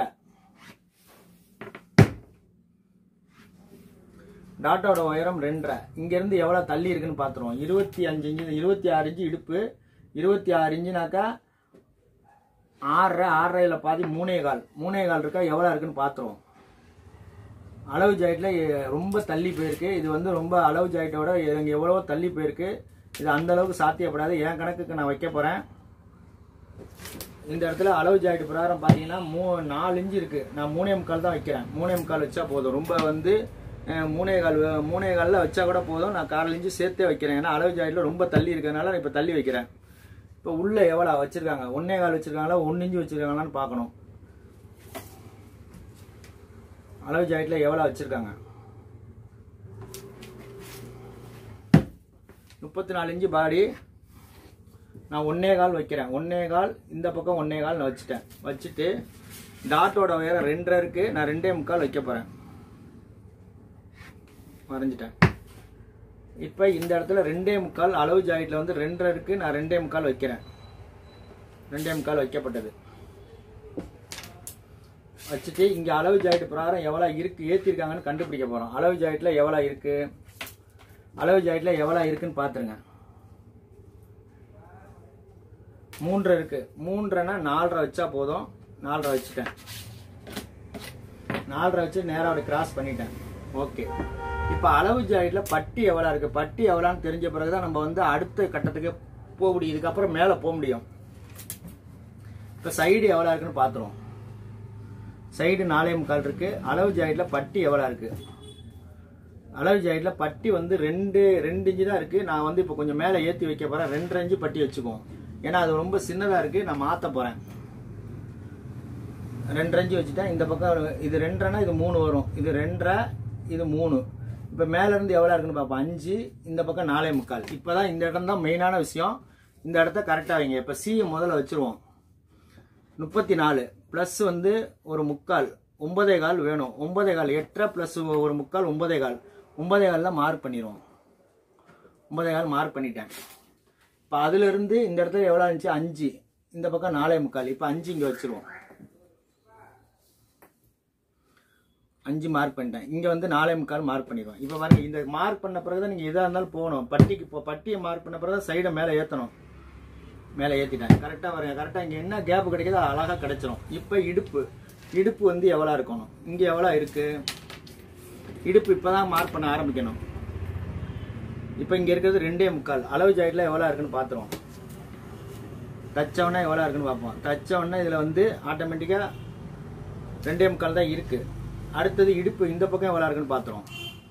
டாட்டோட உயரம் ரெண்டரை இங்கேருந்து எவ்வளோ தள்ளி இருக்குன்னு பார்த்துருவோம் இருபத்தி அஞ்சு இன்ச்சு இருபத்தி ஆறு இன்ச்சு இடுப்பு இருபத்தி ஆறு இன்ச்சுனாக்கா ஆறரை ஆறரையில் பாதி மூணே கால் மூணே கால் இருக்கா எவ்வளோ இருக்குன்னு பார்த்துருவோம் அளவு ஜாக்கெட்டில் ரொம்ப தள்ளி போயிருக்கு இது வந்து ரொம்ப அளவு ஜாக்கெட்டோட எனக்கு எவ்வளவோ தள்ளி போயிருக்கு இது அந்த அளவுக்கு சாத்தியப்படாது என் கணக்குக்கு நான் வைக்க போகிறேன் இந்த இடத்துல அளவு ஜாக்கெட் பிரகாரம் பார்த்தீங்கன்னா மூ நாலு இன்ச்சு இருக்கு நான் மூணே முக்கால் தான் வைக்கிறேன் மூணே முக்கால் வச்சா போதும் ரொம்ப வந்து அஹ், மூணே கால் வ- மூணே காலில் வச்சா கூட போதும் நான் கால் இன்ச்சு சேர்த்தே வைக்கிறேன் ஏன்னா அளவு ஜாக்கெட்டில் ரொம்ப தள்ளி இருக்கிறதுனால நான் இப்போ தள்ளி வைக்கிறேன் இப்போ உள்ள எவ்வளோ வச்சிருக்காங்க ஒன்னே கால் வச்சிருக்காங்களா ஒன்று இன்ச்சு வச்சிருக்காங்களான்னு பார்க்கணும் அளவு ஜாக்கெட்டில் எவ்வளோ வச்சிருக்காங்க முப்பத்தி நாலு இன்ச்சு பாடி நான் ஒன்னே கால் வைக்கிறேன் ஒன்னே கால் இந்த பக்கம் ஒன்னே கால் நான் வச்சுட்டேன் வச்சுட்டு டாட்டோட உயரம் ரெண்டரை இருக்கு நான் ரெண்டே முக்கால் வைக்க போறேன் வரைஞ்சிட்டேன் இப்போ இந்த இடத்துல ரெண்டே முக்கால் அளவு ஜாயிட்டில் வந்து ரெண்டரை இருக்கு நான் ரெண்டே முக்கால் வைக்கிறேன் ரெண்டே முக்கால் வைக்கப்பட்டது வச்சுட்டு இங்கே அளவு ஜாயிட் பிரகாரம் எவ்வளோ இருக்கு ஏற்றிருக்காங்கன்னு கண்டுபிடிக்க போகிறோம் அளவு ஜாயிட்டில் எவ்வளோ இருக்கு அளவு ஜாயிட்டில் எவ்வளோ இருக்குன்னு பார்த்துருங்க மூன்றரை இருக்கு மூன்றரைனா நாலரை வச்சா போதும் நாலரை வச்சுட்டேன் நாலரை வச்சு நேராக அப்படி கிராஸ் பண்ணிட்டேன் ஓகே இப்போ அளவு ஜாயிட்டில் பட்டி எவ்வளோ இருக்கு பட்டி எவ்வளோன்னு தெரிஞ்ச பிறகு தான் நம்ம வந்து அடுத்த கட்டத்துக்கு போக முடியும் இதுக்கப்புறம் மேலே போக முடியும் இப்போ சைடு எவ்வளோ இருக்குன்னு பார்த்துருவோம் சைடு நாலே முக்கால் இருக்கு அளவு ஜாயிட்டில் பட்டி எவ்வளோ இருக்கு அளவு ஜாயிட்டில் பட்டி வந்து ரெண்டு ரெண்டு இன்ச்சு தான் இருக்கு நான் வந்து இப்போ கொஞ்சம் மேலே ஏற்றி வைக்க போறேன் ரெண்டரை இன்ச்சு பட்டி வச்சுக்குவோம் ஏன்னா அது ரொம்ப சின்னதாக இருக்கு நான் மாற்ற போறேன் ரெண்டரை இன்ச்சு வச்சுட்டேன் இந்த பக்கம் ஒரு- இது ரெண்டரைனா இது மூணு வரும் இது ரெண்டரை இது மூணு இப்போ மேல இருந்து எவ்வளோ இருக்குன்னு பார்ப்போம் அஞ்சு இந்த பக்கம் நாலே முக்கால் இப்போதான் இந்த இடம் தான் மெயினான விஷயம் இந்த இடத்த கரெக்டாக வைங்க இப்போ சி முதல்ல வச்சிருவோம் முப்பத்தி நாலு ப்ளஸ் வந்து ஒரு முக்கால் ஒன்பதே கால் வேணும் ஒன்பதே கால் எட்டரை ப்ளஸ் ஒரு முக்கால் ஒன்பதே கால் ஒன்பதே காலில் மார்க் பண்ணிடுவோம் ஒன்பதே கால் மார்க் பண்ணிட்டேன் இப்போ அதுலேருந்து இந்த இடத்துல எவ்வளோ இருந்துச்சு அஞ்சு இந்த பக்கம் நாலே முக்கால் இப்போ அஞ்சு இங்கே வச்சிருவோம் அஞ்சு மார்க் பண்ணிட்டேன் இங்கே வந்து நாலே முக்கால் மார்க் பண்ணிடுவோம் இப்போ பாருங்க இந்த மார்க் பண்ண பிறகு தான் நீங்கள் எதாக இருந்தாலும் போகணும் பட்டிக்கு இப்போ பட்டியை மார்க் பண்ண பிறகு தான் சைடை மேலே ஏற்றணும் மேலே ஏற்றிட்டேன் கரெக்டாக வருங்க கரெக்டாக இங்கே என்ன கேப் கிடைக்குதோ அது அழகாக கிடைச்சிரும் இப்போ இடுப்பு இடுப்பு வந்து எவ்வளோ இருக்கணும் இங்கே எவ்வளோ இருக்கு இடுப்பு இப்போ தான் மார்க் பண்ண ஆரம்பிக்கணும் இப்போ இங்கே இருக்கிறது ரெண்டே முக்கால் அளவு ஜாயிட்டில் எவ்வளோ இருக்குன்னு பார்த்துருவோம் தச்சவொடனே எவ்வளோ இருக்குன்னு பார்ப்போம் தச்சவொடனே இதில் வந்து ஆட்டோமேட்டிக்காக ரெண்டே முக்கால் தான் இருக்கு அடுத்தது இடுப்பு இந்த பக்கம் எவ்வளோ இருக்குன்னு பார்த்துருவோம்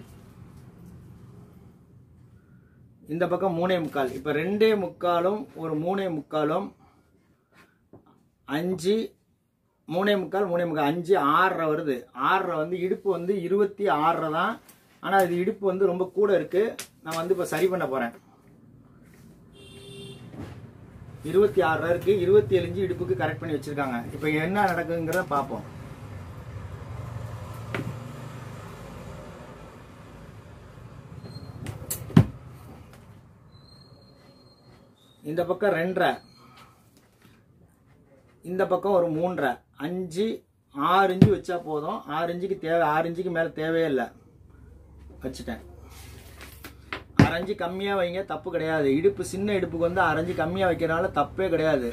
இந்த பக்கம் மூணே முக்கால் இப்போ ரெண்டே முக்காலும் ஒரு மூணே முக்காலும் அஞ்சு மூணே முக்கால் மூணே முக்கால் அஞ்சு ஆறரை வருது ஆறரை வந்து இடுப்பு வந்து இருபத்தி ஆறரை தான் ஆனால் இது இடுப்பு வந்து ரொம்ப கூட இருக்கு நான் வந்து இப்போ சரி பண்ண போறேன் இருபத்தி ஆறரை இருக்கு இருபத்தி ஏழு இன்ச்சு இடுப்புக்கு கரெக்ட் பண்ணி வச்சிருக்காங்க இப்போ என்ன நடக்குங்கிறத பார்ப்போம் இந்த பக்கம் ரெண்டரை இந்த பக்கம் ஒரு மூன்றரை அஞ்சு ஆறு இன்ச்சு வச்சா போதும் ஆறு இன்ச்சுக்கு தேவை ஆறு இன்ச்சுக்கு மேலே தேவையே இல்லை வச்சுட்டேன் அரைஞ்சு கம்மியாக வைங்க தப்பு கிடையாது இடுப்பு சின்ன இடுப்புக்கு வந்து அரைஞ்சு கம்மியாக வைக்கிறனால தப்பே கிடையாது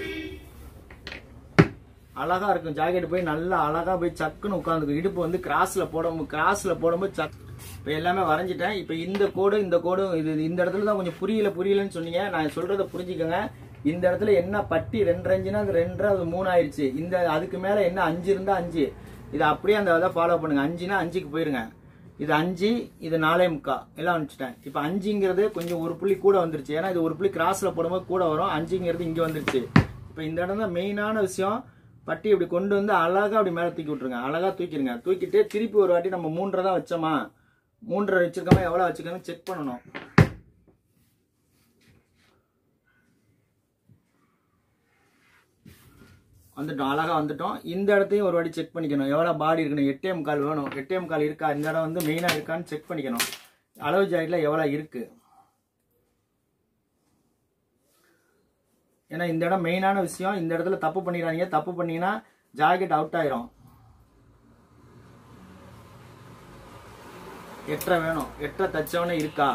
அழகா இருக்கும் ஜாக்கெட் போய் நல்லா அழகா போய் சக்குன்னு உட்காந்துக்கும் இடுப்பு வந்து கிராஸ்ல போடும் கிராஸ்ல போடும்போது சக் இப்போ எல்லாமே வரைஞ்சிட்டேன் இப்போ இந்த கோடு இந்த கோடும் இது இந்த இடத்துல தான் கொஞ்சம் புரியல புரியலன்னு சொன்னீங்க நான் சொல்றத புரிஞ்சுக்கோங்க இந்த இடத்துல என்ன பட்டி ரெண்டரை அஞ்சுனா அது ரெண்டரை அது மூணு ஆயிடுச்சு இந்த அதுக்கு மேல என்ன அஞ்சு இருந்தா அஞ்சு இதை அப்படியே அந்த இதை ஃபாலோ பண்ணுங்க அஞ்சுனா அஞ்சுக்கு போயிருங்க இது அஞ்சு இது நாலே முக்கா எல்லாம் அனுப்பிச்சிட்டேன் இப்போ அஞ்சுங்கிறது கொஞ்சம் ஒரு புள்ளி கூட வந்துருச்சு ஏன்னா இது ஒரு புள்ளி கிராஸ்ல போடும்போது கூட வரும் அஞ்சுங்கிறது இங்க வந்துருச்சு இப்போ இந்த இடம் தான் மெயினான விஷயம் பட்டி இப்படி கொண்டு வந்து அழகா அப்படி மேலே தூக்கி விட்டுருங்க அழகா தூக்கிடுங்க தூக்கிட்டு திருப்பி ஒரு வாட்டி நம்ம மூன்றரை தான் வச்சோமா மூன்றரை வச்சிருக்கோமா எவ்வளோ வச்சிருக்கோம் செக் பண்ணணும் வந்துட்டோம் அழகா வந்துட்டோம் இந்த இடத்தையும் ஒரு வாட்டி செக் பண்ணிக்கணும் எவ்வளோ பாடி இருக்கணும் எட்டே முக்கால் வேணும் எட்டே முக்கால் இருக்கா இந்த இடம் வந்து மெயினாக இருக்கான்னு செக் பண்ணிக்கணும் அளவு ஜாயிட்டில் எவ்வளோ இருக்கு ஏன்னா இந்த இடம் மெயினான விஷயம் இந்த இடத்துல தப்பு பண்ணிடுறாங்க தப்பு பண்ணீங்கன்னா ஜாக்கெட் அவுட் ஆயிரும் எட்டரை வேணும் எட்டரை தச்சவனே இருக்கா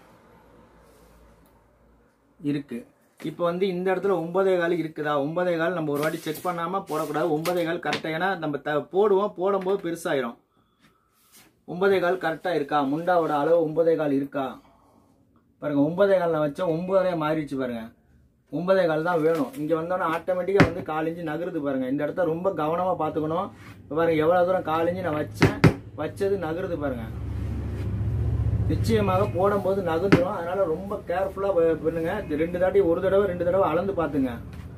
இருக்கு இப்போ வந்து இந்த இடத்துல ஒன்பதே கால் இருக்குதா ஒன்பதே கால் நம்ம ஒரு வாட்டி செக் பண்ணாம போடக்கூடாது ஒன்பதே கால் கரெக்டாக ஏன்னா நம்ம த போடுவோம் போடும்போது பெருசாயிரும் ஒன்பதே கால் கரெக்டாக இருக்கா முண்டாவோட அளவு ஒன்பதே கால் இருக்கா பாருங்க ஒன்பதே காலில் வச்சா ஒன்பதே மாறிடுச்சு பாருங்க ஒன்பதே கால் தான் வேணும் இங்கே வந்தோன்னே ஆட்டோமேட்டிக்காக வந்து கால் இன்ச்சு நகருது பாருங்க இந்த இடத்த ரொம்ப கவனமாக பார்த்துக்கணும் இப்போ பாருங்க எவ்வளோ தூரம் கால் இன்ச்சு நான் வச்சேன் வச்சது நகருது பாருங்க நிச்சயமாக போடும்போது நகர்ந்துரும் அதனால ரொம்ப கேர்ஃபுல்லா பண்ணுங்க இது ரெண்டு தாட்டி ஒரு தடவை ரெண்டு தடவை அளந்து பாத்துங்க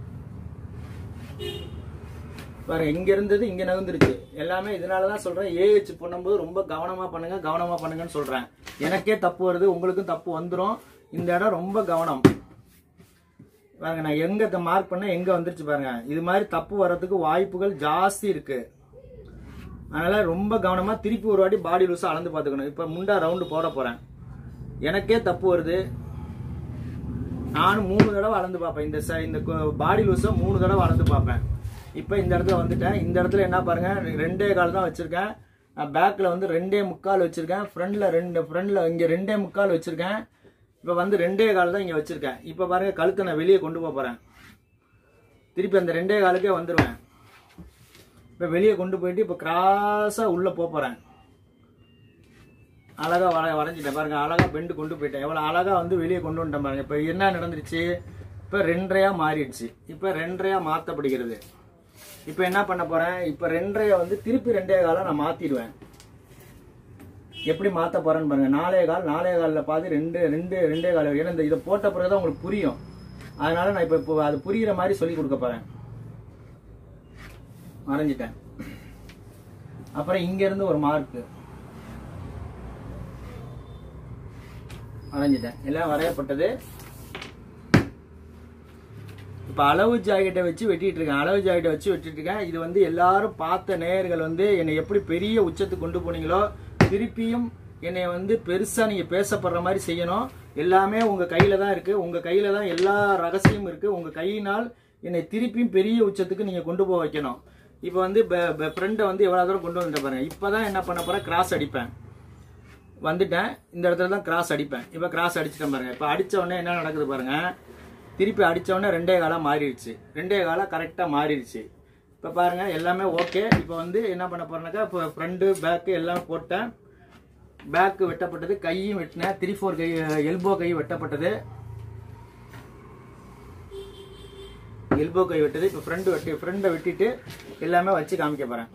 பாருங்க இங்க இருந்தது இங்க நகர்ந்துருச்சு எல்லாமே இதனாலதான் சொல்றேன் ஏஹெச் பண்ணும்போது ரொம்ப கவனமா பண்ணுங்க கவனமா பண்ணுங்கன்னு சொல்றேன் எனக்கே தப்பு வருது உங்களுக்கும் தப்பு வந்துரும் இந்த இடம் ரொம்ப கவனம் பாருங்க நான் எங்க மார்க் பண்ண எங்க வந்துருச்சு பாருங்க இது மாதிரி தப்பு வர்றதுக்கு வாய்ப்புகள் ஜாஸ்தி இருக்கு அதனால ரொம்ப கவனமா திருப்பி ஒரு வாட்டி பாடி லூஸா அளந்து பாத்துக்கணும் இப்ப முண்டா ரவுண்டு போட போறேன் எனக்கே தப்பு வருது நானும் மூணு தடவை அளந்து பார்ப்பேன் இந்த ச- இந்த பாடி லூஸை மூணு தடவை அளந்து பார்ப்பேன் இப்போ இந்த இடத்துல வந்துட்டேன் இந்த இடத்துல என்ன பாருங்க ரெண்டே கால் தான் வச்சிருக்கேன் நான் பேக்கில் வந்து ரெண்டே முக்கால் வச்சிருக்கேன் ஃப்ரண்ட்ல ரெண்டு ஃப்ரண்ட்ல இங்கே ரெண்டே முக்கால் வச்சிருக்கேன் இப்போ வந்து ரெண்டே கால் தான் இங்கே வச்சிருக்கேன் இப்போ பாருங்க கழுத்தை நான் வெளியே கொண்டு போக போறேன் திருப்பி அந்த ரெண்டே காலுக்கே வந்துடுவேன் இப்போ வெளியே கொண்டு போயிட்டு இப்போ கிராஸாக உள்ளே போக போகிறேன் அழகா வர வரைஞ்சிட்டேன் பாருங்க அழகா பெண்டு கொண்டு போயிட்டேன் எவ்வளோ அழகா வந்து வெளியே கொண்டு வந்துட்டேன் பாருங்க இப்போ என்ன நடந்துருச்சு இப்போ ரெண்டரையா மாறிடுச்சு இப்போ ரெண்டரையா மாற்றப்படுகிறது இப்போ என்ன பண்ண போறேன் இப்போ ரெண்டரையா வந்து திருப்பி ரெண்டே காலம் நான் மாத்திடுவேன் எப்படி மாத்த போறேன்னு பாருங்க நாலே கால் நாலே காலில் பார்த்து ரெண்டு ரெண்டு ரெண்டே கால் ஏன்னா இந்த இதை போட்ட பிறகு தான் உங்களுக்கு புரியும் அதனால நான் இப்போ இப்போ அது புரியுற மாதிரி சொல்லி கொடுக்க போறேன் வரைஞ்சிட்டேன் அப்புறம் இங்க இருந்து ஒரு மார்க் வரைஞ்சிட்டேன் எல்லாம் வரையப்பட்டது இப்ப அளவு ஜாக்கெட்டை வச்சு வெட்டிட்டு இருக்கேன் அளவு ஜாக்கெட்டை வச்சு வெட்டிட்டு இருக்கேன் இது வந்து எல்லாரும் பார்த்த நேயர்கள் வந்து என்னை எப்படி பெரிய உச்சத்துக்கு கொண்டு போனீங்களோ திருப்பியும் என்னை வந்து பெருசா நீங்க பேசப்படுற மாதிரி செய்யணும் எல்லாமே உங்க கையில தான் இருக்கு உங்க கையில தான் எல்லா ரகசியமும் இருக்கு உங்க கையினால் என்னை திருப்பியும் பெரிய உச்சத்துக்கு நீங்க கொண்டு போக வைக்கணும் இப்போ வந்து ஃப்ரெண்டை வந்து எவ்வளவு தூரம் கொண்டு வந்துட்டு பாருங்க இப்பதான் என்ன பண்ண போறேன் கிராஸ் அடிப்பேன் வந்துட்டேன் இந்த இடத்துல தான் கிராஸ் அடிப்பேன் இப்போ கிராஸ் அடிச்சிட்டேன் பாருங்க இப்போ அடிச்ச உடனே என்ன நடக்குது பாருங்க திருப்பி அடிச்ச உடனே ரெண்டே காலம் மாறிடுச்சு ரெண்டே காலம் கரெக்டாக மாறிடுச்சு இப்போ பாருங்க எல்லாமே ஓகே இப்போ வந்து என்ன பண்ண போறேன்னாக்கா இப்போ ஃப்ரண்ட்டு பேக்கு எல்லாம் போட்டேன் பேக்கு வெட்டப்பட்டது கையும் வெட்டினேன் த்ரீ ஃபோர் கை எல்போ கை வெட்டப்பட்டது எல்போ கை வெட்டது இப்போ ஃப்ரண்ட் வெட்டி ஃப்ரண்டை வெட்டிட்டு எல்லாமே வச்சு காமிக்க போறேன்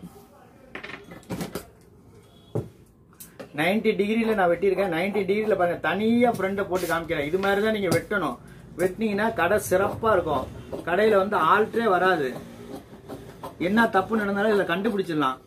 90 டிகிரியில நான் வெட்டியிருக்கேன் 90 டிகிரியில பாருங்க தனியா ஃப்ரண்ட்டை போட்டு காமிக்கிறேன் இது மாதிரி தான் நீங்க வெட்டணும் வெட்டினீங்கன்னா கடை சிறப்பா இருக்கும் கடையில வந்து ஆல்ட்ரே வராது என்ன தப்பு நடந்தாலும் இதுல கண்டுபிடிச்சிடலாம்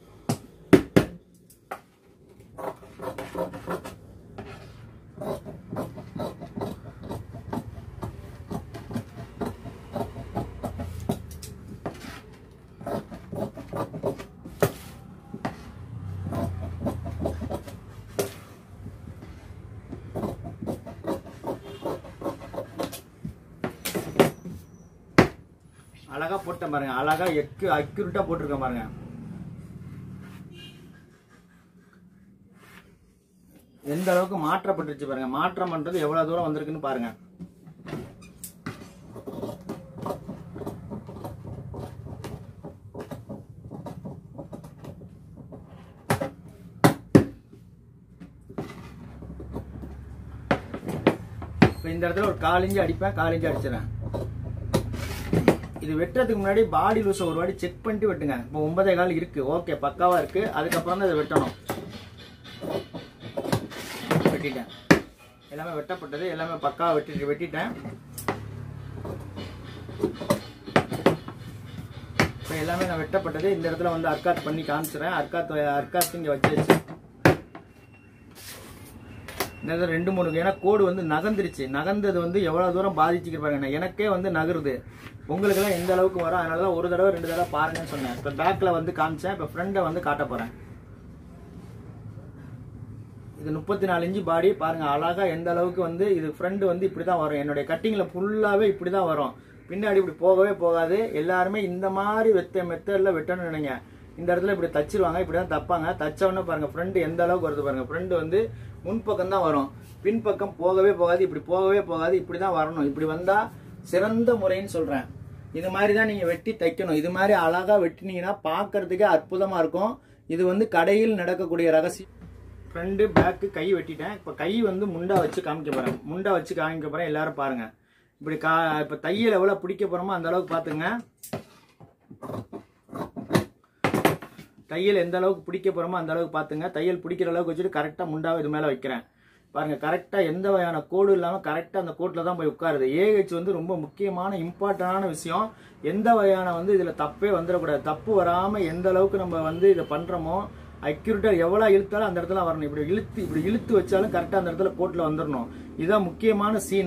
அழகா போட்டேன் பாருங்க அழகா எக்கு அக்யூரேட்டா போட்டிருக்கேன் பாருங்க எந்த அளவுக்கு மாற்றப்பட்டுருச்சு பாருங்க மாற்றம் பண்றது எவ்வளவு தூரம் வந்திருக்குன்னு பாருங்க இப்ப இந்த இடத்துல ஒரு காலிஞ்சு அடிப்பேன் காலிஞ்சு அடிச்சிடறேன் இது வெட்டுறதுக்கு முன்னாடி பாடி லூஸை ஒரு வாட்டி செக் பண்ணிட்டு வெட்டுங்க இப்போ ஒன்பதே கால் இருக்கு ஓகே பக்காவா இருக்கு அதுக்கப்புறம் தான் இதை வெட்டணும் வெட்டிட்டேன் எல்லாமே வெட்டப்பட்டது எல்லாமே பக்காவா வெட்டிட்டு வெட்டிட்டேன் இப்போ எல்லாமே நான் வெட்டப்பட்டது இந்த இடத்துல வந்து அர்க்காத் பண்ணி காமிச்சிடுறேன் அர்க்காத் அர்க்காத் இங்கே வச்சாச்சு இந்த இடத்துல ரெண்டு மூணு ஏன்னா கோடு வந்து நகர்ந்துருச்சு நகர்ந்தது வந்து எவ்வளவு தூரம் பாதிச்சுக்கு பாருங்க எனக்கே வந்து நகருது உங்களுக்கெல்லாம் எந்த அளவுக்கு வரும் அதனால தான் ஒரு தடவை ரெண்டு தடவை பாருங்கன்னு சொன்னேன் இப்போ பேக்ல வந்து காமிச்சேன் இப்போ ஃப்ரண்டை வந்து காட்ட போறேன் இது முப்பத்தி நாலு இன்ச்சு பாடி பாருங்க அழகா எந்த அளவுக்கு வந்து இது ஃப்ரண்ட் வந்து இப்படி தான் வரும் என்னுடைய கட்டிங்ல ஃபுல்லாவே இப்படி தான் வரும் பின்னாடி இப்படி போகவே போகாது எல்லாருமே இந்த மாதிரி வெத்த மெத்தட்ல வெட்டணும்னு நினைங்க இந்த இடத்துல இப்படி தச்சிருவாங்க இப்படி தான் தப்பாங்க தச்ச உடனே பாருங்க ஃப்ரண்ட் எந்த அளவுக்கு வருது பாருங்க ஃப்ரண்ட் வந்து முன்பக்கம் தான் வரும் பின்பக்கம் போகவே போகாது இப்படி போகவே போகாது இப்படி தான் வரணும் இப்படி வந்தா சிறந்த முறைன்னு சொல்றேன் இது மாதிரி தான் நீங்க வெட்டி தைக்கணும் இது மாதிரி அழகா வெட்டினீங்கன்னா பார்க்கிறதுக்கே அற்புதமா இருக்கும் இது வந்து கடையில் நடக்கக்கூடிய ரகசியம் ஃப்ரண்ட் பேக்கு கை வெட்டிட்டேன் இப்போ கை வந்து முண்டா வச்சு காமிக்க போறேன் முண்டா வச்சு காமிக்க போறேன் எல்லாரும் பாருங்க இப்படி கா இப்போ தையல் எவ்வளவு பிடிக்க போறோமோ அந்த அளவுக்கு பாத்துங்க தையல் எந்த அளவுக்கு பிடிக்க போறோமோ அந்த அளவுக்கு பாத்துங்க தையல் பிடிக்கிற அளவுக்கு வச்சுட்டு கரெக்டா முண்டாவை இது மேல வைக்கிறேன் பாருங்க கரெக்டா எந்த வகையான கோடு இல்லாம கரெக்டா அந்த கோட்ல தான் போய் உட்காருது ஏஹெச் வந்து ரொம்ப முக்கியமான இம்பார்ட்டன்டான விஷயம் எந்த வகையான வந்து இதுல தப்பே வந்துடக்கூடாது தப்பு வராம எந்த அளவுக்கு நம்ம வந்து இதை பண்றோமோ அக்யூரேட்டா எவ்வளவு இழுத்தாலும் அந்த இடத்துல வரணும் இப்படி இழுத்து இப்படி இழுத்து வச்சாலும் கரெக்டா அந்த இடத்துல கோட்ல வந்துடணும் இதுதான் முக்கியமான சீனு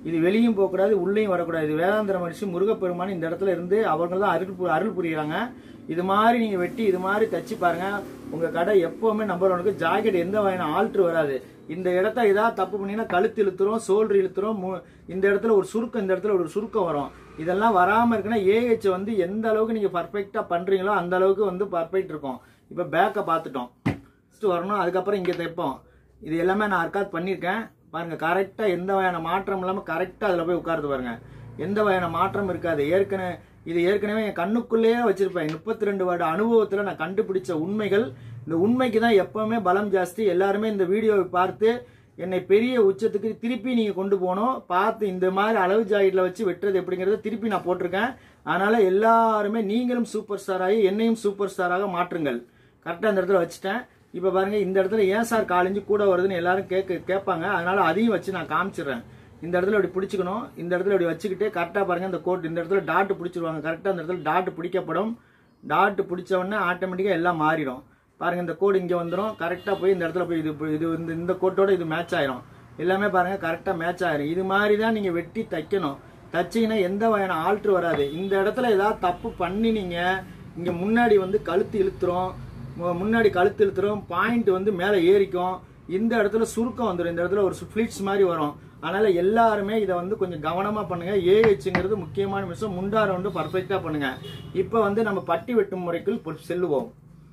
இது வெளியும் போகக்கூடாது உள்ளேயும் வரக்கூடாது இது வேதாந்திர மனுஷன் முருகப்பெருமான் இந்த இடத்துல இருந்து அவர்கள் தான் அருள் பு- அருள் புரியுறாங்க இது மாதிரி நீங்க வெட்டி இது மாதிரி தச்சு பாருங்க உங்க கடை எப்பவுமே நம்பர் ஒனுக்கு ஜாக்கெட் எந்த வகையான ஆல்ட்ரு வராது இந்த இடத்த ஏதாவது தப்பு பண்ணீங்கன்னா கழுத்து இழுத்துரும் சோல்டர் இழுத்துரும் மு- இந்த இடத்துல ஒரு சுருக்கம் இந்த இடத்துல ஒரு சுருக்கம் வரும் இதெல்லாம் வராம இருக்குன்னா ஏஹெச் வந்து எந்த அளவுக்கு நீங்க பர்ஃபெக்டா பண்றீங்களோ அந்த அளவுக்கு வந்து பர்ஃபெக்ட் இருக்கும் இப்ப பேக்கை பார்த்துட்டோம் ஃபர்ஸ்ட் வரணும் அதுக்கப்புறம் இங்க தைப்போம் இது எல்லாமே நான் அர்க்காத் பண்ணியிருக்கேன் பாருங்க கரெக்டா எந்த வகையான மாற்றம் இல்லாம கரெக்டா அதுல போய் உட்காருது பாருங்க எந்த வகையான மாற்றம் இருக்காது ஏற்கனவே இது ஏற்கனவே என் கண்ணுக்குள்ளேயே வச்சிருப்பேன் முப்பத்தி ரெண்டு வருட அனுபவத்துல நான் கண்டுபிடிச்ச உண்மைகள் இந்த உண்மைக்கு தான் எப்பவுமே பலம் ஜாஸ்தி எல்லாருமே இந்த வீடியோவை பார்த்து என்னை பெரிய உச்சத்துக்கு திருப்பி நீங்க கொண்டு போகணும் பார்த்து இந்த மாதிரி அளவு ஜாக்கெட்ல வச்சு வெட்டுறது எப்படிங்கறத திருப்பி நான் போட்டிருக்கேன் அதனால எல்லாருமே நீங்களும் சூப்பர் ஸ்டார் ஆகி என்னையும் சூப்பர் ஸ்டாராக மாற்றுங்கள் கரெக்டா இந்த இடத்துல வச்சுட்டேன் இப்ப பாருங்க இந்த இடத்துல ஏன் சார் காலஞ்சு கூட வருதுன்னு எல்லாரும் கேட்க கேட்பாங்க அதனால அதையும் வச்சு நான் காமிச்சிடுறேன் இந்த இடத்துல இப்படி பிடிச்சிக்கணும் இந்த இடத்துல இப்படி வச்சுக்கிட்டு கரெக்டா பாருங்க இந்த கோட் இந்த இடத்துல டாட் பிடிச்சிருவாங்க கரெக்டா இந்த இடத்துல டாட் பிடிக்கப்படும் டாட் பிடிச்ச உடனே ஆட்டோமேட்டிக்கா எல்லாம் மாறிடும் பாருங்க இந்த கோடு இங்க வந்துடும் கரெக்டா போய் இந்த இடத்துல போய் இது இது இந்த- இந்த கோட்டோட இது மேட்ச் ஆயிரும் எல்லாமே பாருங்க கரெக்டா மேட்ச் ஆயிரும் இது மாதிரி தான் நீங்க வெட்டி தைக்கணும் தச்சீங்கன்னா எந்த வகையான ஆல்ட்ரு வராது இந்த இடத்துல ஏதாவது தப்பு பண்ணினீங்க இங்க முன்னாடி வந்து கழுத்து இழுத்துரும் மு- முன்னாடி கழுத்து இழுத்துரும் பாயிண்ட் வந்து மேலே ஏறிக்கும் இந்த இடத்துல சுருக்கம் வந்துடும் இந்த இடத்துல ஒரு ஃபிளிட்ஸ் மாதிரி வரும் அதனால எல்லாருமே இதை வந்து கொஞ்சம் கவனமா பண்ணுங்க ஏஹெச்ங்கிறது முக்கியமான விஷயம் முண்டார வந்து பர்ஃபெக்டா பண்ணுங்க இப்போ வந்து நம்ம பட்டி வெட்டும் முறைக்குள் பொ- செல்லுவோம்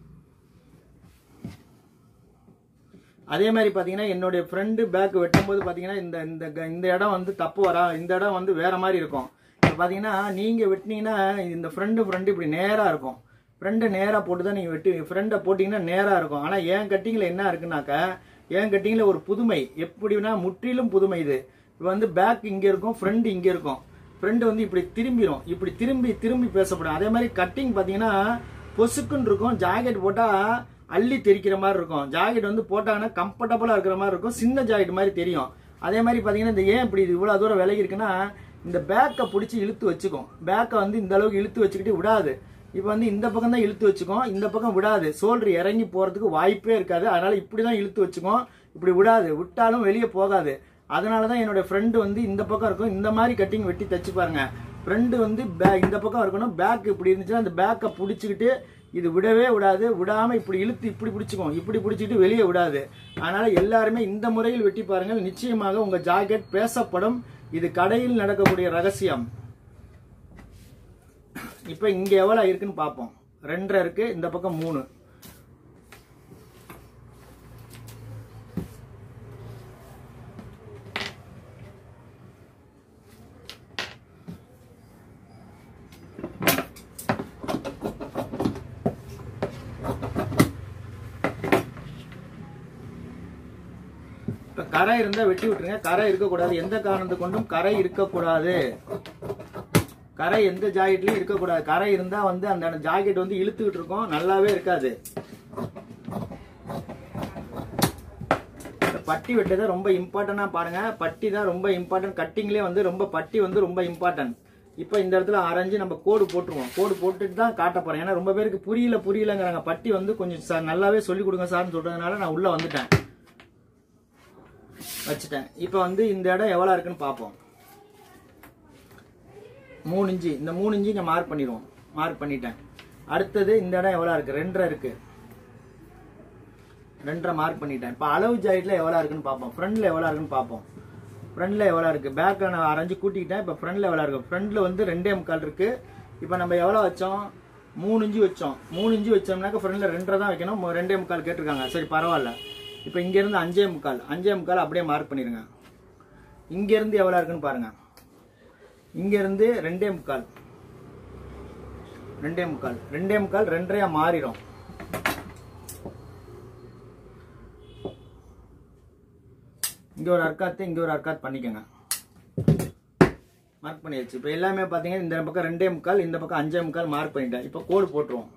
அதே மாதிரி பாத்தீங்கன்னா என்னுடைய ஃப்ரெண்டு பேக் வெட்டும்போது பாத்தீங்கன்னா இந்த இந்த க- இந்த இடம் வந்து தப்பு வரா இந்த இடம் வந்து வேற மாதிரி இருக்கும் இப்போ பாத்தீங்கன்னா நீங்க வெட்டினீங்கன்னா இந்த ஃப்ரெண்டு ஃப்ரெண்டு இப்படி நேரா இருக்கும் ஃப்ரெண்டை நேரா போட்டு தான் நீங்க வெட்டி ஃப்ரெண்டை போட்டீங்கன்னா நேரா இருக்கும் ஆனா என் கட்டிங்ல என்ன இருக்குனாக்க என் கட்டிங்ல ஒரு புதுமை எப்படின்னா முற்றிலும் புதுமை இது இப்போ வந்து பேக் இங்க இருக்கும் ஃப்ரண்ட் இங்க இருக்கும் ஃப்ரண்ட் வந்து இப்படி திரும்பிரும் இப்படி திரும்பி திரும்பி பேசப்படும் அதே மாதிரி கட்டிங் பாத்தீங்கன்னா பொசுக்குன்னு இருக்கும் ஜாக்கெட் போட்டா அள்ளி தெரிக்கிற மாதிரி இருக்கும் ஜாக்கெட் வந்து போட்டாங்கன்னா கம்ஃபர்டபுளா இருக்கிற மாதிரி இருக்கும் சின்ன ஜாக்கெட் மாதிரி தெரியும் அதே மாதிரி பாத்தீங்கன்னா இந்த ஏன் இப்படி இது இவ்வளவு தூரம் விலகி இருக்குன்னா இந்த பேக்கை பிடிச்சி இழுத்து வச்சுக்கும் பேக்கை வந்து இந்த அளவுக்கு இழுத்து வச்சுக்கிட்டு விடாது இப்போ வந்து இந்த பக்கம் தான் இழுத்து வச்சுக்கும் இந்த பக்கம் விடாது சோல்டர் இறங்கி போறதுக்கு வாய்ப்பே இருக்காது அதனால இப்படி தான் இழுத்து வச்சுக்கும் இப்படி விடாது விட்டாலும் வெளியே போகாது அதனால தான் என்னோட ஃப்ரெண்டு வந்து இந்த பக்கம் இருக்கும் இந்த மாதிரி கட்டிங் வெட்டி தச்சு பாருங்க ஃப்ரெண்டு வந்து பே இந்த பக்கம் இருக்கணும் பேக் இப்படி இருந்துச்சுன்னா அந்த பேக்கை பிடிச்சிக்கிட்டு இது விடவே விடாது விடாம இப்படி இழுத்து இப்படி பிடிச்சிக்கும் இப்படி பிடிச்சிட்டு வெளியே விடாது அதனால எல்லாருமே இந்த முறையில் வெட்டி பாருங்கள் நிச்சயமாக உங்க ஜாக்கெட் பேசப்படும் இது கடையில் நடக்கக்கூடிய ரகசியம் இப்ப இங்க எவ்வளவு இருக்குன்னு பார்ப்போம் ரெண்டரை இருக்கு இந்த பக்கம் மூணு இப்ப கரை இருந்தா வெட்டி விட்டுருங்க கரை இருக்கக்கூடாது எந்த காரணத்தை கொண்டும் கரை இருக்கக்கூடாது கரை எந்த ஜாக்கெட்லயும் இருக்கக்கூடாது கரை இருந்தா வந்து அந்த ஜாக்கெட் வந்து இழுத்துக்கிட்டு இருக்கும் நல்லாவே இருக்காது இந்த பட்டி வெட்டதை ரொம்ப இம்பார்ட்டண்டா பாருங்க பட்டி தான் ரொம்ப இம்பார்ட்டன்ட் கட்டிங்லேயே வந்து ரொம்ப பட்டி வந்து ரொம்ப இம்பார்ட்டன்ட் இப்போ இந்த இடத்துல அரைஞ்சு நம்ம கோடு போட்டுருவோம் கோடு போட்டுட்டு தான் காட்ட போறேன் ஏன்னா ரொம்ப பேருக்கு புரியல புரியலங்கிறாங்க பட்டி வந்து கொஞ்சம் சார் நல்லாவே சொல்லி கொடுங்க சார்னு சொல்றதுனால நான் உள்ள வந்துட்டேன் வச்சுட்டேன் இப்போ வந்து இந்த இடம் எவ்வளவு இருக்குன்னு பார்ப்போம் மூணு இன்ச்சு இந்த மூணு இன்ச்சு இங்க மார்க் பண்ணிடுவோம் மார்க் பண்ணிட்டேன் அடுத்தது இந்த இடம் எவ்வளவு இருக்கு ரெண்டரை இருக்கு ரெண்டரை மார்க் பண்ணிட்டேன் இப்போ அளவு ஜாயிட்ல எவ்வளவு இருக்குன்னு பார்ப்போம் ஃப்ரண்ட்ல எவ்வளவு இருக்குன்னு பார்ப்போம் ஃப்ரண்ட்ல எவ்வளவு இருக்கு பேக்ல நான் அரைஞ்சு கூட்டிக்கிட்டேன் இப்போ ஃப்ரண்ட்ல எவ்வளவு இருக்கு ஃப்ரண்ட்ல வந்து ரெண்டே முக்கால் இருக்கு இப்போ நம்ம எவ்வளவு வச்சோம் மூணு இன்ச்சு வச்சோம் மூணு இன்ச்சு வச்சோம்னாக்க ஃப்ரண்ட்ல ரெண்டரை தான் வைக்கணும் மு- ரெண்டே முக்கால் கேட்டிருக்காங்க சரி பரவாயில்ல இப்போ இங்க இருந்து அஞ்சே முக்கால் அஞ்சே முக்கால் அப்படியே மார்க் பண்ணிருங்க இங்க இருந்து எவ்வளவு இருக்குன்னு பாருங்க இங்க இருந்து ரெண்டே முக்கால் ரெண்டே முக்கால் ரெண்டே முக்கால் ரெண்டரையா மாறிடும் இங்க ஒரு அர்க்காத்து இங்க ஒரு அர்க்காத் பண்ணிக்கோங்க மார்க் பண்ணியாச்சு இப்போ எல்லாமே பாத்தீங்கன்னா இந்த பக்கம் ரெண்டே முக்கால் இந்த பக்கம் அஞ்சே முக்கால் மார்க் பண்ணிட்டேன் இப்போ கோடு போட்டுருவோம்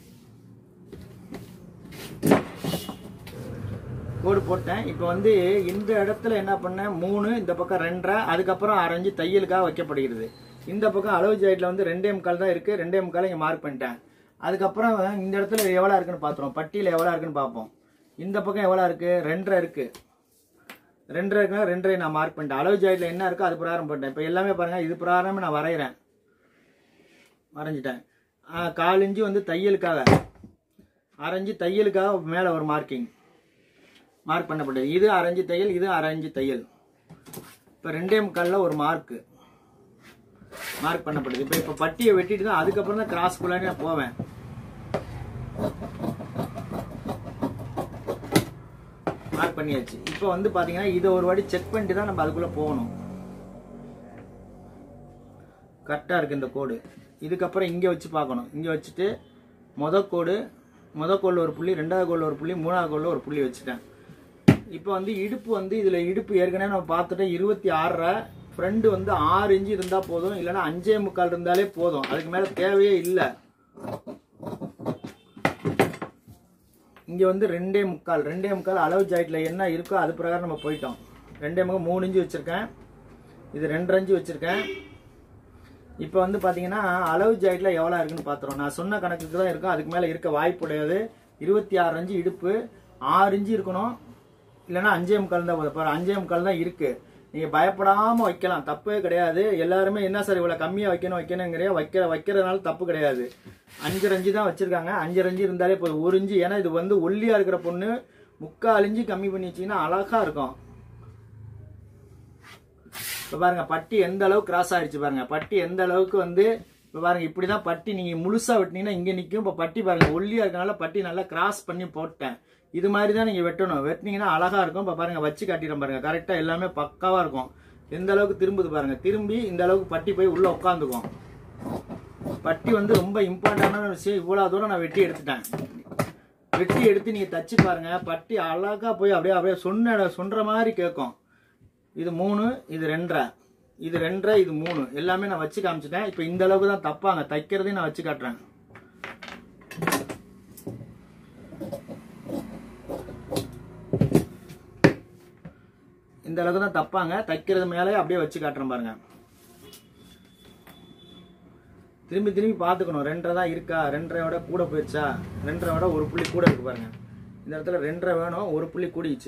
கோடு போட்டேன் இப்போ வந்து இந்த இடத்துல என்ன பண்ணேன் மூணு இந்த பக்கம் ரெண்டரை அதுக்கப்புறம் அரைஞ்சு தையலுக்காக வைக்கப்படுகிறது இந்த பக்கம் அளவு ஜாயிட்ல வந்து ரெண்டே முக்கால் தான் இருக்கு ரெண்டே முக்கால் இங்கே மார்க் பண்ணிட்டேன் அதுக்கப்புறம் இந்த இடத்துல எவ்வளோ இருக்குன்னு பார்த்துருவோம் பட்டியில் எவ்வளோ இருக்குன்னு பார்ப்போம் இந்த பக்கம் எவ்வளோ இருக்கு ரெண்டரை இருக்கு ரெண்டரை இருக்குன்னா ரெண்டரை நான் மார்க் பண்ணிட்டேன் அளவு ஜாயிட்ல என்ன இருக்கோ அது பிரகாரம் பண்ணிட்டேன் இப்போ எல்லாமே பாருங்க இது பிரகாரம் நான் வரைகிறேன் வரைஞ்சிட்டேன் ஆ, கால் இன்ச்சு வந்து தையலுக்காக அரைஞ்சு தையலுக்காக மேலே ஒரு மார்க்கிங் மார்க் பண்ணப்பட்டது இது அரைஞ்சு தையல் இது அரைஞ்சு தையல் இப்போ ரெண்டே முக்காலில் ஒரு மார்க்கு மார்க் பண்ணப்படுது இப்போ இப்போ பட்டியை வெட்டிட்டு தான் அதுக்கப்புறம் தான் கிராஸ் குள்ளாடி நான் போவேன் மார்க் பண்ணியாச்சு இப்போ வந்து பாத்தீங்கன்னா இதை ஒரு வாட்டி செக் பண்ணிட்டு தான் நம்ம அதுக்குள்ள போகணும் கரெக்டாக இருக்கு இந்த கோடு இதுக்கப்புறம் இங்கே வச்சு பார்க்கணும் இங்கே வச்சுட்டு மொத கோடு மொத கோடில் ஒரு புள்ளி ரெண்டாவது கோடில் ஒரு புள்ளி மூணாவது கோடில் ஒரு புள்ளி வச்சுட்டேன் இப்போ வந்து இடுப்பு வந்து இதில் இடுப்பு ஏற்கனவே நம்ம பார்த்துட்டு இருபத்தி ஆறரை ஃப்ரண்ட் வந்து ஆறு இன்ச்சு இருந்தால் போதும் இல்லைன்னா அஞ்சே முக்கால் இருந்தாலே போதும் அதுக்கு மேலே தேவையே இல்லை இங்கே வந்து ரெண்டே முக்கால் ரெண்டே முக்கால் அளவு ஜாயிட்டில் என்ன இருக்கோ அது பிரகாரம் நம்ம போயிட்டோம் ரெண்டே முக்கால் மூணு இன்ச்சு வச்சுருக்கேன் இது ரெண்டரை இன்ச்சு வச்சுருக்கேன் இப்போ வந்து பார்த்தீங்கன்னா அளவு ஜாயிட்டில் எவ்வளோ இருக்குன்னு பார்த்துறோம் நான் சொன்ன கணக்குக்கு தான் இருக்கும் அதுக்கு மேலே இருக்க வாய்ப்பு உடையது இருபத்தி ஆறு இன்ச்சு இடுப்பு ஆறு இன்ச்சு இருக்கணும் இல்லைன்னா அஞ்சே முக்கால் தான் போதும் பாரு அஞ்சே முக்கால் தான் இருக்கு நீங்க பயப்படாம வைக்கலாம் தப்பே கிடையாது எல்லாருமே என்ன சார் இவ்வளவு கம்மியா வைக்கணும் வைக்கணுங்கிற வைக்கிற வைக்கிறதுனால தப்பு கிடையாது அஞ்சு அஞ்சு தான் வச்சிருக்காங்க அஞ்சு அஞ்சு இருந்தாலே போதும் ஒரு இன்ச்சு ஏன்னா இது வந்து ஒல்லியா இருக்கிற பொண்ணு முக்கால் இன்ச்சு கம்மி பண்ணி வச்சீங்கன்னா அழகா இருக்கும் இப்போ பாருங்க பட்டி எந்த அளவுக்கு கிராஸ் ஆயிடுச்சு பாருங்க பட்டி எந்த அளவுக்கு வந்து இப்போ பாருங்க இப்படிதான் பட்டி நீங்க முழுசா வெட்டினீங்கன்னா இங்க நிற்கும் இப்போ பட்டி பாருங்க ஒல்லியா இருக்கனால பட்டி நல்லா கிராஸ் பண்ணி போட்டேன் இது மாதிரி தான் நீங்க வெட்டணும் வெட்டினீங்கன்னா அழகா இருக்கும் இப்போ பாருங்க வச்சு காட்டிடும் பாருங்க கரெக்டா எல்லாமே பக்காவா இருக்கும் எந்த அளவுக்கு திரும்புது பாருங்க திரும்பி இந்த அளவுக்கு பட்டி போய் உள்ள உட்காந்துக்கும் பட்டி வந்து ரொம்ப இம்பார்ட்டன்டான விஷயம் இவ்வளவு தூரம் நான் வெட்டி எடுத்துட்டேன் வெட்டி எடுத்து நீங்க தச்சு பாருங்க பட்டி அழகா போய் அப்படியே அப்படியே சொன்ன சொல்ற மாதிரி கேட்கும் இது மூணு இது ரெண்டரை இது ரெண்டரை இது மூணு எல்லாமே நான் வச்சு காமிச்சிட்டேன் இப்போ இந்த அளவுக்கு தான் தப்பாங்க தைக்கிறதையும் நான் வச்சு காட்டுறேன் இந்த அளவுக்கு தான் தப்பாங்க தைக்கிறது மேலே அப்படியே வச்சு காட்டுறேன் பாருங்க திரும்பி திரும்பி பார்த்துக்கணும் ரெண்டரை தான் இருக்கா ரெண்டரை விட கூட போயிடுச்சா ரெண்டரை விட ஒரு புள்ளி கூட இருக்கு பாருங்க இந்த இடத்துல ரெண்டரை வேணும் ஒரு புள்ளி கூடிச்சு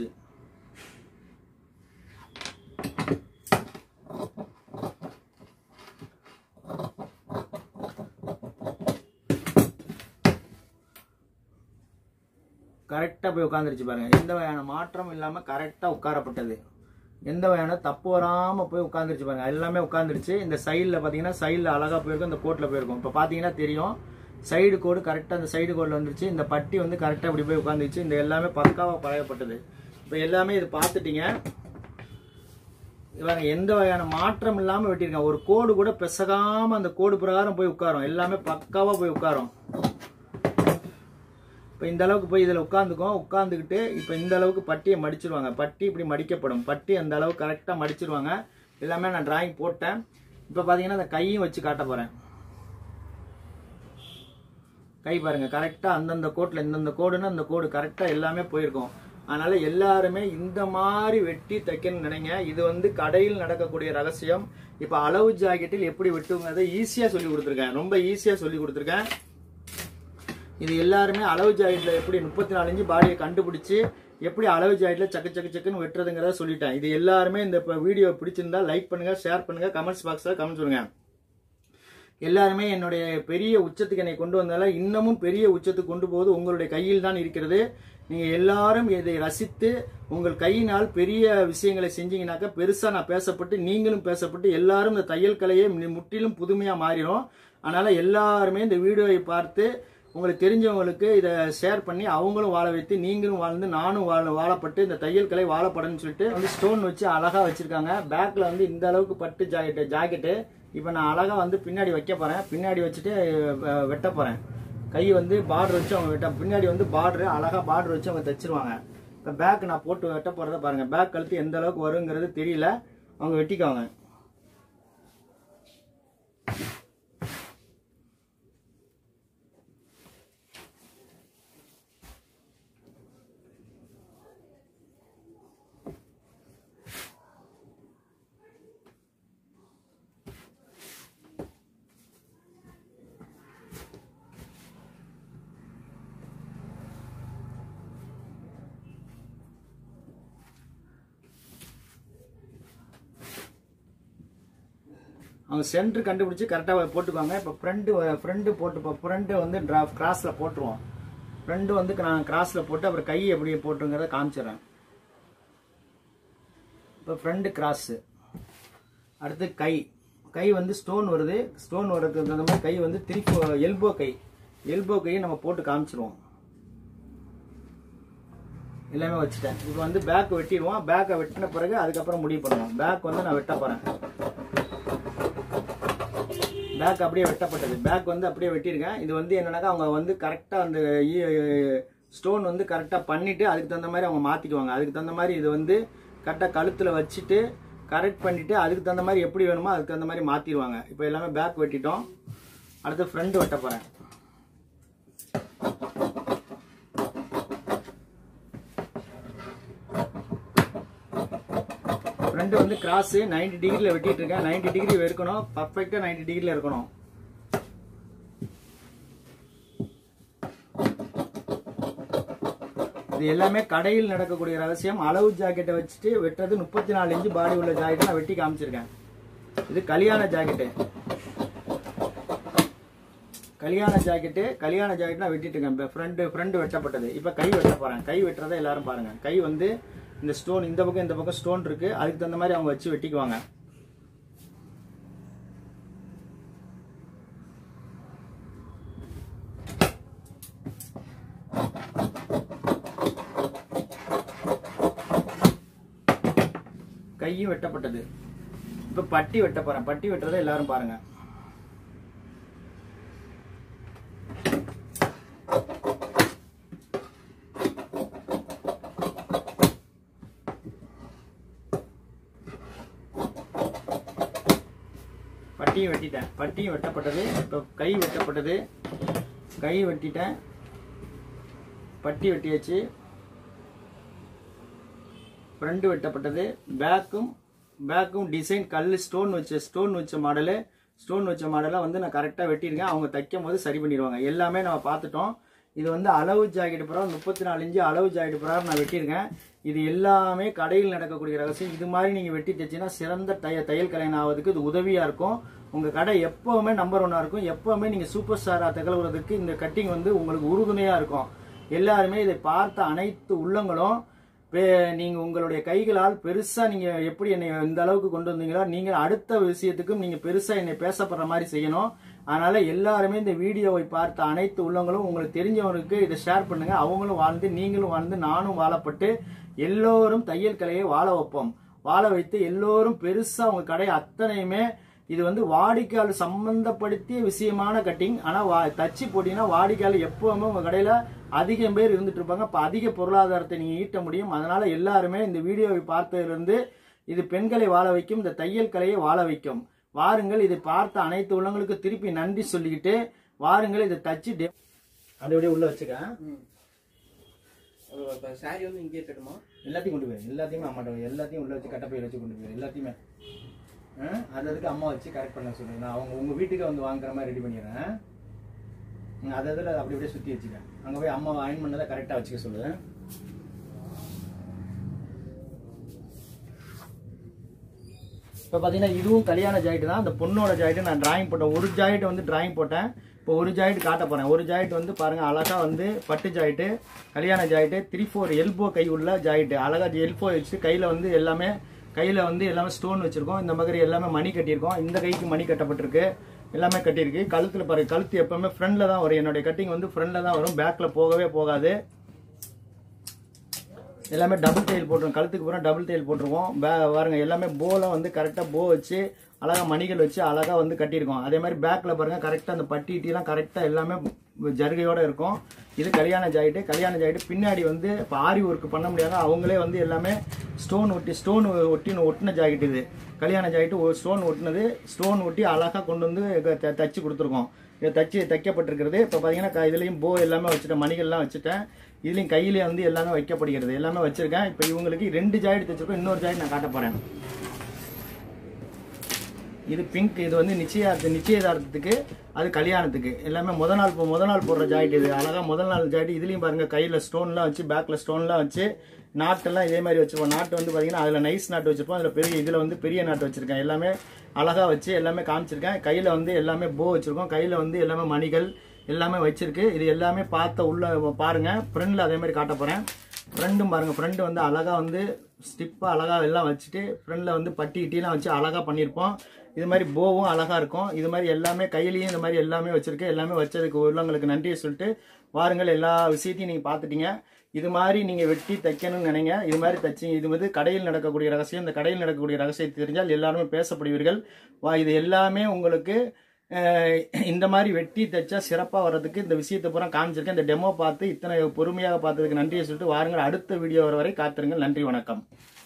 கரெக்டாக போய் உட்காந்துருச்சு பாருங்க எந்த வகையான மாற்றம் இல்லாமல் கரெக்டாக உட்காரப்பட்டது எந்த வகையான தப்பு வராமல் போய் உட்காந்துருச்சு பாருங்க எல்லாமே உட்காந்துருச்சு இந்த சைடில் பார்த்தீங்கன்னா சைடில் அழகாக போயிருக்கும் இந்த கோட்டில் போயிருக்கும் இப்போ பார்த்தீங்கன்னா தெரியும் சைடு கோடு கரெக்டாக அந்த சைடு கோடில் வந்துருச்சு இந்த பட்டி வந்து கரெக்டாக இப்படி போய் உட்காந்துருச்சு இந்த எல்லாமே பக்காவாக பழகப்பட்டது இப்போ எல்லாமே இது பார்த்துட்டீங்க இவங்க எந்த வகையான மாற்றம் இல்லாமல் வெட்டியிருக்காங்க ஒரு கோடு கூட பெசகாம அந்த கோடு பிரகாரம் போய் உட்காரும் எல்லாமே பக்காவா போய் உட்காரும் இப்போ இந்த அளவுக்கு போய் இதில் உட்காந்துக்கும் உட்காந்துக்கிட்டு இப்போ இந்த அளவுக்கு பட்டியை மடிச்சிருவாங்க பட்டி இப்படி மடிக்கப்படும் பட்டி அந்த அளவுக்கு கரெக்டாக மடிச்சிருவாங்க எல்லாமே நான் டிராயிங் போட்டேன் இப்போ பார்த்தீங்கன்னா அந்த கையும் வச்சு காட்ட போகிறேன் கை பாருங்க கரெக்டாக அந்தந்த கோட்டில் இந்தந்த கோடுன்னா அந்த கோடு கரெக்டாக எல்லாமே போயிருக்கும் அதனால எல்லாருமே இந்த மாதிரி வெட்டி தைக்கணும்னு நினைங்க இது வந்து கடையில் நடக்கக்கூடிய ரகசியம் இப்போ அளவு ஜாக்கெட்டில் எப்படி வெட்டுங்கிறத ஈஸியாக சொல்லி கொடுத்துருக்கேன் ரொம்ப ஈஸியாக சொல்லி கொடுத்துருக்கேன் இது எல்லாருமே அளவு ஜாக்கெட்டில் எப்படி முப்பத்தி நாலு இன்ச்சு பாடியை கண்டுபிடிச்சு எப்படி அளவு ஜாக்கெட்டில் சக்கு சக்கு சக்குன்னு வெட்டுறதுங்கிறத சொல்லிட்டேன் இது எல்லாருமே இந்த வீடியோ பிடிச்சிருந்தா லைக் பண்ணுங்க ஷேர் பண்ணுங்க கமெண்ட்ஸ் பாக்ஸில் கமெண்ட் சொல்லுங்க எல்லாருமே என்னுடைய பெரிய உச்சத்துக்கு என்னை கொண்டு வந்தால இன்னமும் பெரிய உச்சத்துக்கு கொண்டு போவது உங்களுடைய கையில் தான் இருக்கிறது நீங்க எல்லாரும் இதை ரசித்து உங்கள் கையினால் பெரிய விஷயங்களை செஞ்சீங்கன்னாக்கா பெருசா நான் பேசப்பட்டு நீங்களும் பேசப்பட்டு எல்லாரும் இந்த தையல் கலையை மு- முற்றிலும் புதுமையா மாறிடும் அதனால எல்லாருமே இந்த வீடியோவை பார்த்து உங்களுக்கு தெரிஞ்சவங்களுக்கு இதை ஷேர் பண்ணி அவங்களும் வாழ வைத்து நீங்களும் வாழ்ந்து நானும் வாழ வாழப்பட்டு இந்த தையல் கலை வாழப்படணும்னு சொல்லிட்டு வந்து ஸ்டோன் வச்சு அழகா வச்சிருக்காங்க பேக்ல வந்து இந்த அளவுக்கு பட்டு ஜாக்கெட்டு ஜாக்கெட்டு இப்போ நான் அழகா வந்து பின்னாடி வைக்க போறேன் பின்னாடி வச்சுட்டு அஹ், வெட்ட போறேன் கை வந்து பார்டர் வச்சு அவங்க வெட்ட பின்னாடி வந்து பார்டர் அழகா பார்டர் வச்சு அவங்க தச்சிருவாங்க இப்போ பேக் நான் போட்டு வெட்ட போறத பாருங்க பேக் கழுத்து எந்த அளவுக்கு வருங்கிறது தெரியல அவங்க வெட்டிக்குவாங்க அவங்க சென்டர் கண்டுபிடிச்சி கரெக்டாக போட்டுக்குவாங்க இப்போ ஃப்ரண்ட்டு ஃப்ரண்ட்டு போட்டு இப்போ ஃப்ரண்ட்டு வந்து ட்ரா கிராஸில் போட்டுருவோம் ஃப்ரண்ட்டு வந்து நான் கிராஸில் போட்டு அப்புறம் கை எப்படி போட்டுங்கிறத காமிச்சிடுறேன் இப்போ ஃப்ரண்ட் கிராஸு அடுத்து கை கை வந்து ஸ்டோன் வருது ஸ்டோன் வர்றதுக்கு தகுந்த மாதிரி கை வந்து திருப்பி எல்போ கை எல்போ கையை நம்ம போட்டு காமிச்சிருவோம் எல்லாமே வச்சுட்டேன் இப்போ வந்து பேக் வெட்டிடுவோம் பேக்கை வெட்டின பிறகு அதுக்கப்புறம் முடிவு பண்ணுவோம் பேக் வந்து நான் வெட்ட போகிறேன் பேக் அப்படியே வெட்டப்பட்டது பேக் வந்து அப்படியே வெட்டியிருக்கேன் இது வந்து என்னன்னாக்கா அவங்க வந்து கரெக்டாக அந்த ஸ்டோன் வந்து கரெக்டாக பண்ணிட்டு அதுக்கு தகுந்த மாதிரி அவங்க மாற்றிக்குவாங்க அதுக்கு தகுந்த மாதிரி இது வந்து கரெக்டாக கழுத்தில் வச்சுட்டு கரெக்ட் பண்ணிட்டு அதுக்கு தகுந்த மாதிரி எப்படி வேணுமோ அதுக்கு தகுந்த மாதிரி மாற்றிடுவாங்க இப்போ எல்லாமே பேக் வெட்டிட்டோம் அடுத்து ஃப்ரண்ட் வெட்ட போகிறேன் ஃப்ரண்ட் வந்து கிராஸ் 90 டிகிரியில் வெட்டிட்டு இருக்கேன் 90 டிகிரி இருக்கணும் பர்ஃபெக்டாக 90 டிகிரியில் இருக்கணும் இது எல்லாமே கடையில் நடக்கக்கூடிய ரகசியம் அளவு ஜாக்கெட்டை வச்சுட்டு வெட்டுறது முப்பத்தி நாலு இன்ச்சு பாடி உள்ள ஜாக்கெட்டை நான் வெட்டி காமிச்சிருக்கேன் இது கல்யாண ஜாக்கெட்டு கல்யாண ஜாக்கெட்டு கல்யாண ஜாக்கெட் நான் வெட்டிட்டு இருக்கேன் இப்போ ஃப்ரண்ட் ஃப்ரண்ட் வெட்டப்பட்டது இப்போ கை வெட்ட போறேன் கை வெட்டுறதை எல்லாரும் பாருங்க கை வந்து இந்த ஸ்டோன் இந்த பக்கம் இந்த பக்கம் ஸ்டோன் இருக்கு அதுக்கு தகுந்த மாதிரி அவங்க வச்சு வெட்டிக்குவாங்க கையும் வெட்டப்பட்டது இப்ப பட்டி வெட்ட போறேன் பட்டி வெட்டுறதை எல்லாரும் பாருங்க பட்டியும் வெட்டிட்டேன் பட்டியும் வெட்டப்பட்டது இப்போ கை வெட்டப்பட்டது கை வெட்டிட்டேன் பட்டி வெட்டியாச்சு ஃப்ரண்ட் வெட்டப்பட்டது பேக்கும் பேக்கும் டிசைன் கல் ஸ்டோன் வச்ச ஸ்டோன் வச்ச மாடலு ஸ்டோன் வச்ச மாடலை வந்து நான் கரெக்டாக வெட்டியிருக்கேன் அவங்க தைக்கும் போது சரி பண்ணிடுவாங்க எல்லாமே நம்ம பார்த்துட்டோம் இது வந்து அளவு ஜாக்கெட் பிரகாரம் முப்பத்தி நாலு இன்ச்சு அளவு ஜாக்கெட் பிரகாரம் நான் வெட்டியிருக்கேன் இது எல்லாமே கடையில் நடக்கக்கூடிய ரகசியம் இது மாதிரி நீங்கள் வெட்டி தைச்சின்னா சிறந்த தைய தையல் கலைஞன் ஆவதுக்கு இது உதவியாக இருக்கும் உங்கள் கடை எப்போவுமே நம்பர் ஒன்னாக இருக்கும் எப்போவுமே நீங்கள் சூப்பர் ஸ்டாராக திகழ்வதற்கு இந்த கட்டிங் வந்து உங்களுக்கு உறுதுணையாக இருக்கும் எல்லாருமே இதை பார்த்த அனைத்து உள்ளங்களும் வே- நீங்க உங்களுடைய கைகளால் பெருசா நீங்க எப்படி என்னை இந்த அளவுக்கு கொண்டு வந்தீங்களோ நீங்க அடுத்த விஷயத்துக்கும் நீங்க பெருசா என்னை பேசப்படுற மாதிரி செய்யணும் அதனால எல்லாருமே இந்த வீடியோவை பார்த்த அனைத்து உள்ளங்களும் உங்களுக்கு தெரிஞ்சவங்களுக்கு இதை ஷேர் பண்ணுங்க அவங்களும் வாழ்ந்து நீங்களும் வாழ்ந்து நானும் வாழப்பட்டு எல்லோரும் தையல் கலையை வாழ வைப்போம் வாழ வைத்து எல்லோரும் பெருசா உங்க கடை அத்தனையுமே இது வந்து வாடிக்கையாளர் சம்பந்தப்படுத்திய விஷயமான கட்டிங் ஆனா வா- தச்சு போட்டீங்கன்னா வாடிக்கையாளர் எப்பவுமே உங்க கடையில அதிகம் பேர் இருந்துட்டு இருப்பாங்க அப்ப அதிக பொருளாதாரத்தை நீங்க ஈட்ட முடியும் அதனால எல்லாருமே இந்த வீடியோவை பார்த்ததிலிருந்து இது பெண்களை வாழ வைக்கும் இந்த தையல் கலையை வாழ வைக்கும் வாருங்கள் இதை பார்த்த அனைத்து உள்ளவங்களுக்கு திருப்பி நன்றி சொல்லிக்கிட்டு வாருங்கள் இதை தச்சு டெ- அதை அப்படியே உள்ள வச்சுக்க இப்போ சாரி வந்து இங்கே இருக்கட்டுமா எல்லாத்தையும் கொண்டு போயிரு எல்லாத்தையுமே அம்மாட்ட எல்லாத்தையும் உள்ள வச்சு கட்டப்பையில் வச்சு கொண்டு போயிரு எல்லாத்தையுமே ஆ? அது அதுக்கு அம்மா வச்சு கரெக்ட் பண்ண சொல்லுங்க நான் அவங்க உங்க வீட்டுக்கு வந்து வாங்குற மாதிரி ரெடி பண்ணிடுறேன் ம், அது அதில் அப்படி அப்படியே சுற்றி வச்சுக்க அங்கே போய் அம்மா அயன் பண்ணதை கரெக்டாக வச்சுக்க சொல்லு இப்போ பார்த்தீங்கன்னா இதுவும் கல்யாண ஜாக்கெட் தான் அந்த பொண்ணோட ஜாக்கெட் நான் டிராயிங் போட்டேன் ஒரு ஜாக்கெட் வந்து டிராயிங் போட்டேன் இப்போ ஒரு ஜாக்கெட் காட்ட போறேன் ஒரு ஜாக்கெட் வந்து பாருங்க அழகா வந்து பட்டு ஜாக்கெட்டு கல்யாண ஜாக்கெட்டு த்ரீ ஃபோர் எல்போ கை உள்ள ஜாக்கெட்டு அழகா எல்போ வச்சு கையில வந்து எல்லாமே கையில வந்து எல்லாமே ஸ்டோன் வச்சிருக்கோம் இந்த மாதிரி எல்லாமே மணி கட்டியிருக்கோம் இந்த கைக்கு மணி கட்டப்பட்டிருக்கு எல்லாமே கட்டியிருக்கு கழுத்துல பாருங்க கழுத்து எப்பவுமே ஃப்ரண்ட்ல தான் வரும் என்னுடைய கட்டிங் வந்து ஃப்ரண்ட்ல தான் வரும் பேக்ல போகவே போகாது எல்லாமே டபுள் தையல் போட்டுருவோம் கழுத்துக்கு பூரா டபுள் தையல் போட்டுருவோம் பே- பாருங்க எல்லாமே போலாம் வந்து கரெக்டாக போ வச்சு அழகா மணிகள் வச்சு அழகா வந்து கட்டியிருக்கோம் அதே மாதிரி பேக்ல பாருங்க கரெக்டாக அந்த பட்டி இட்டிலாம் கரெக்டாக எல்லாமே ஜருகையோட இருக்கும் இது கல்யாண ஜாக்கெட்டு கல்யாண ஜாக்கெட்டு பின்னாடி வந்து இப்போ ஆரி ஒர்க் பண்ண முடியாது அவங்களே வந்து எல்லாமே ஸ்டோன் ஒட்டி ஸ்டோன் ஒட்டி ஒட்டின ஜாக்கெட் இது கல்யாண ஜாக்கெட்டு ஸ்டோன் ஒட்டினது ஸ்டோன் ஒட்டி அழகா கொண்டு வந்து க- த- தச்சு கொடுத்துருக்கோம் இதை தச்சு தைக்கப்பட்டிருக்கிறது இப்போ பார்த்தீங்கன்னா க- இதுலயும் போ எல்லாமே வச்சுட்டேன் மணிகள்லாம் வச்சுட்டேன் இதுலயும் கையிலே வந்து எல்லாமே வைக்கப்படுகிறது எல்லாமே வச்சிருக்கேன் இப்போ இவங்களுக்கு ரெண்டு ஜாக்கெட் தைச்சிருக்கோம் இன்னொரு ஜாக்கெட் நான் காட்ட போறேன் இது பிங்க் இது வந்து நிச்சயார்த்த நிச்சயதார்த்தத்துக்கு அது கல்யாணத்துக்கு எல்லாமே முத நாள் போ- முத நாள் போடுற ஜாக்கெட் இது அழகா முதல் நாள் ஜாக்கெட் இதுலயும் பாருங்க கையில ஸ்டோன்லாம் வச்சு பேக்ல ஸ்டோன்லாம் வச்சு நாட்டெல்லாம் இதே மாதிரி வச்சிருப்போம் நாட்டு வந்து பாத்தீங்கன்னா அதுல நைஸ் நாட்டு வச்சிருப்போம் அதுல பெரிய இதுல வந்து பெரிய நாட்டு வச்சிருக்கேன் எல்லாமே அழகா வச்சு எல்லாமே காமிச்சிருக்கேன் கையில வந்து எல்லாமே போ வச்சிருக்கோம் கையில வந்து எல்லாமே மணிகள் எல்லாமே வச்சிருக்கு இது எல்லாமே பார்த்த உள்ள பாருங்க ஃப்ரெண்ட்ல அதே மாதிரி காட்ட போறேன் ஃப்ரெண்டும் பாருங்க ஃப்ரெண்டு வந்து அழகா வந்து ஸ்டிப்பா அழகா எல்லாம் வச்சுட்டு ஃப்ரெண்ட்ல வந்து பட்டி கிட்டிலாம் வச்சு அழகா பண்ணியிருப்போம் இது மாதிரி போவும் அழகா இருக்கும் இது மாதிரி எல்லாமே கையிலயும் இந்த மாதிரி எல்லாமே வச்சிருக்கு எல்லாமே வச்சதுக்கு உள்ளவங்களுக்கு நன்றியை சொல்லிட்டு வாருங்கள் எல்லா விஷயத்தையும் நீங்க பார்த்துட்டீங்க இது மாதிரி நீங்க வெட்டி தைக்கணும்னு நினைங்க இது மாதிரி தச்சு இது வந்து கடையில் நடக்கக்கூடிய ரகசியம் இந்த கடையில் நடக்கக்கூடிய ரகசியத்தை தெரிஞ்சால் எல்லாருமே பேசப்படுவீர்கள் வா இது எல்லாமே உங்களுக்கு அஹ், இந்த மாதிரி வெட்டி தைச்சா சிறப்பாக வர்றதுக்கு இந்த விஷயத்தை பூரா காமிச்சிருக்கேன் இந்த டெமோ பார்த்து இத்தனை பொறுமையாக பார்த்ததுக்கு நன்றியை சொல்லிட்டு வாருங்கள் அடுத்த வீடியோ வர வரை காத்திருங்கள் நன்றி வணக்கம்